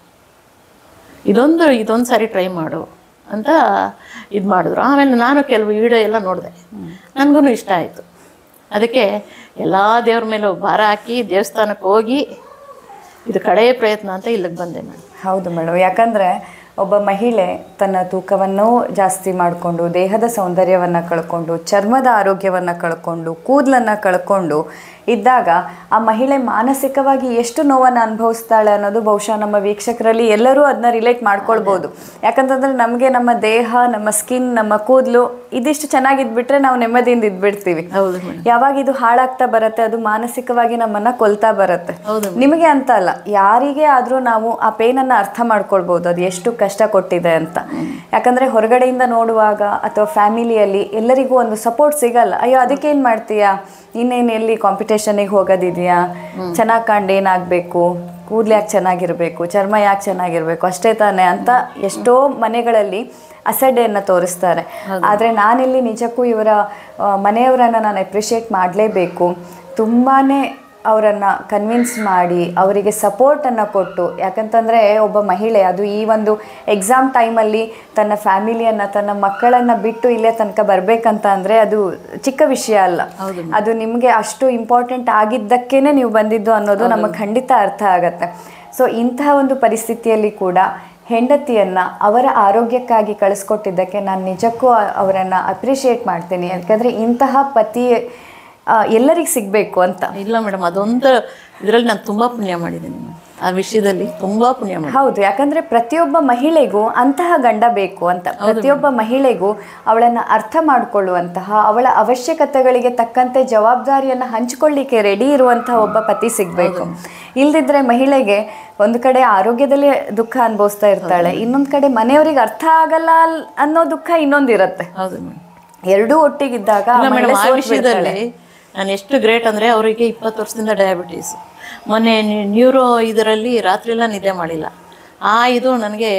ಇದೊಂದು ಇದೊಂದು ಸಾರಿ ಟ್ರೈ ಮಾಡು ಅಂತ ಇದು ಮಾಡಿದ್ರು ಆಮೇಲೆ ನಾನು ಕೆಲವು ವಿಡಿಯೋ ಎಲ್ಲ ನೋಡಿದೆ ನನಗೂ ಇಷ್ಟ ಆಯಿತು ಅದಕ್ಕೆ ಎಲ್ಲ ದೇವ್ರ ಮೇಲೂ ಭಾರ ಹಾಕಿ ದೇವಸ್ಥಾನಕ್ಕೆ ಹೋಗಿ ಇದು ಕಡೆಯ ಪ್ರಯತ್ನ ಅಂತ ಇಲ್ಲಿಗೆ ಬಂದೆ ನಾನು ಹೌದು ಮೇಡಮ್ ಯಾಕಂದ್ರೆ ಒಬ್ಬ ಮಹಿಳೆ ತನ್ನ ತೂಕವನ್ನು ಜಾಸ್ತಿ ಮಾಡಿಕೊಂಡು ದೇಹದ ಸೌಂದರ್ಯವನ್ನು ಕಳ್ಕೊಂಡು ಚರ್ಮದ ಆರೋಗ್ಯವನ್ನು ಕಳ್ಕೊಂಡು ಕೂದಲನ್ನು ಕಳ್ಕೊಂಡು ಇದ್ದಾಗ ಆ ಮಹಿಳೆ ಮಾನಸಿಕವಾಗಿ ಎಷ್ಟು ನೋವನ್ನು ಅನುಭವಿಸ್ತಾಳೆ ಅನ್ನೋದು ಬಹುಶಃ ನಮ್ಮ ವೀಕ್ಷಕರಲ್ಲಿ ಎಲ್ಲರೂ ಅದನ್ನ ರಿಲೇಟ್ ಮಾಡ್ಕೊಳ್ಬೋದು ಯಾಕಂತಂದ್ರೆ ನಮಗೆ ನಮ್ಮ ದೇಹ ನಮ್ಮ ಸ್ಕಿನ್ ನಮ್ಮ ಕೂದಲು ಇದಿಷ್ಟು ಚೆನ್ನಾಗಿದ್ಬಿಟ್ರೆ ನಾವು ನೆಮ್ಮದಿಯಿಂದ ಇದ್ಬಿಡ್ತೀವಿ ಹೌದು ಮೇಡಮ್ ಯಾವಾಗ ಇದು ಹಾಳಾಗ್ತಾ ಬರುತ್ತೆ ಅದು ಮಾನಸಿಕವಾಗಿ ನಮ್ಮನ್ನ ಕೊಲ್ತಾ ಬರುತ್ತೆ ಹೌದು ನಿಮಗೆ ಅಂತ ಅಲ್ಲ ಯಾರಿಗೆ ಆದ್ರೂ ನಾವು ಆ ಪೇನನ್ನು ಅರ್ಥ ಮಾಡ್ಕೊಳ್ಬೋದು ಅದು ಎಷ್ಟು ಕಷ್ಟ ಕೊಟ್ಟಿದೆ ಅಂತ ಯಾಕಂದ್ರೆ ಹೊರಗಡೆಯಿಂದ ನೋಡುವಾಗ ಅಥವಾ ಫ್ಯಾಮಿಲಿಯಲ್ಲಿ ಎಲ್ಲರಿಗೂ ಒಂದು ಸಪೋರ್ಟ್ ಸಿಗಲ್ಲ ಅಯ್ಯೋ ಅದಕ್ಕೆ ಏನ್ ಮಾಡ್ತೀಯಾ ಇನ್ನೇನು ಎಲ್ಲಿ ಕಾಂಪಿಟೇಷನಿಗೆ ಹೋಗೋದಿದೆಯಾ ಚೆನ್ನಾಗಿ ಕಂಡು ಏನಾಗಬೇಕು ಕೂದಲು ಯಾಕೆ ಚೆನ್ನಾಗಿರಬೇಕು ಚರ್ಮ ಯಾಕೆ ಚೆನ್ನಾಗಿರಬೇಕು ಅಷ್ಟೇ ತಾನೇ ಅಂತ ಎಷ್ಟೋ ಮನೆಗಳಲ್ಲಿ ಅಸಡ್ಡೆಯನ್ನು ತೋರಿಸ್ತಾರೆ ಆದರೆ ನಾನಿಲ್ಲಿ ನಿಜಕ್ಕೂ ಇವರ ಆ, ಮನೆಯವರನ್ನ ನಾನು ಅಪ್ರಿಷಿಯೇಟ್ ಮಾಡಲೇಬೇಕು ತುಂಬಾ ಅವರನ್ನು ಕನ್ವಿನ್ಸ್ ಮಾಡಿ ಅವರಿಗೆ ಸಪೋರ್ಟನ್ನು ಕೊಟ್ಟು ಯಾಕಂತಂದರೆ ಒಬ್ಬ ಮಹಿಳೆ ಅದು ಈ ಒಂದು ಎಕ್ಸಾಮ್ ಟೈಮಲ್ಲಿ ತನ್ನ ಫ್ಯಾಮಿಲಿಯನ್ನು ತನ್ನ ಮಕ್ಕಳನ್ನು ಬಿಟ್ಟು ಇಲ್ಲೇ ತನಕ ಬರಬೇಕಂತ ಅಂದರೆ ಅದು ಚಿಕ್ಕ ವಿಷಯ ಅಲ್ಲ ಅದು ನಿಮಗೆ ಅಷ್ಟು ಇಂಪಾರ್ಟೆಂಟ್ ಆಗಿದ್ದಕ್ಕೇ ನೀವು ಬಂದಿದ್ದು ಅನ್ನೋದು ನಮಗೆ ಖಂಡಿತ ಅರ್ಥ ಆಗತ್ತೆ ಸೊ ಇಂತಹ ಒಂದು ಪರಿಸ್ಥಿತಿಯಲ್ಲಿ ಕೂಡ ಹೆಂಡತಿಯನ್ನು ಅವರ ಆರೋಗ್ಯಕ್ಕಾಗಿ ಕಳಿಸ್ಕೊಟ್ಟಿದ್ದಕ್ಕೆ ನಾನು ನಿಜಕ್ಕೂ ಅವರನ್ನು ಅಪ್ರಿಷಿಯೇಟ್ ಮಾಡ್ತೀನಿ ಯಾಕಂದರೆ ಇಂತಹ ಪತಿ ಎಲ್ಲರಿಗೆ ಸಿಗಬೇಕು ಅಂತ ಇಲ್ಲ ಮೇಡಮ್ ಅದೊಂದು ಇದರಲ್ಲಿ ನಾನು ತುಂಬ ಪುಣ್ಯ ಮಾಡಿದ್ದೀನಿ ಆ ವಿಷಯದಲ್ಲಿ ತುಂಬ ಪುಣ್ಯ ಮಾಡಿ ಹೌದು ಯಾಕಂದ್ರೆ ಪ್ರತಿಯೊಬ್ಬ ಮಹಿಳೆಗೂ ಅಂತಹ ಗಂಡ ಬೇಕು ಅಂತ ಪ್ರತಿಯೊಬ್ಬ ಮಹಿಳೆಗೂ ಅವಳನ್ನ ಅರ್ಥ ಮಾಡಿಕೊಳ್ಳುವಂತಹ ಅವಳ ಅವಶ್ಯಕತೆಗಳಿಗೆ ತಕ್ಕಂತೆ ಜವಾಬ್ದಾರಿಯನ್ನ ಹಂಚಿಕೊಳ್ಳಿಕ್ಕೆ ರೆಡಿ ಇರುವಂತಹ ಒಬ್ಬ ಪತಿ ಸಿಗ್ಬೇಕು ಇಲ್ದಿದ್ರೆ ಮಹಿಳೆಗೆ ಒಂದು ಕಡೆ ಆರೋಗ್ಯದಲ್ಲಿ ದುಃಖ ಅನುಭವಿಸ್ತಾ ಇರ್ತಾಳೆ ಇನ್ನೊಂದ್ ಕಡೆ ಮನೆಯವರಿಗೆ ಅರ್ಥ ಆಗಲ್ಲ ಅಲ್- ಅನ್ನೋ ದುಃಖ ಇನ್ನೊಂದಿರತ್ತೆ ಹೌದು ಮೇಡಮ್ ಎರಡೂ ಒಟ್ಟಿಗಿದ್ದಾಗ ಆ ಇಲ್ಲ ಮಹಿಳೆ ಮೇಡಮ್ ಆ ಸೋತ್ ವಿಷಯದಲ್ಲಿ ನಾನು ಎಷ್ಟು ಗ್ರೇಟ್ ಅಂದರೆ ಅವರಿಗೆ ಇಪ್ಪತ್ತು ವರ್ಷದಿಂದ ಡಯಾಬಿಟೀಸ್ ಮೊನ್ನೆ ನ್ಯೂರೋ ಇದರಲ್ಲಿ ರಾತ್ರಿ ಎಲ್ಲ ನಿದ್ದೆ ಮಾಡಿಲ್ಲ ಆ ಇದು ನನಗೆ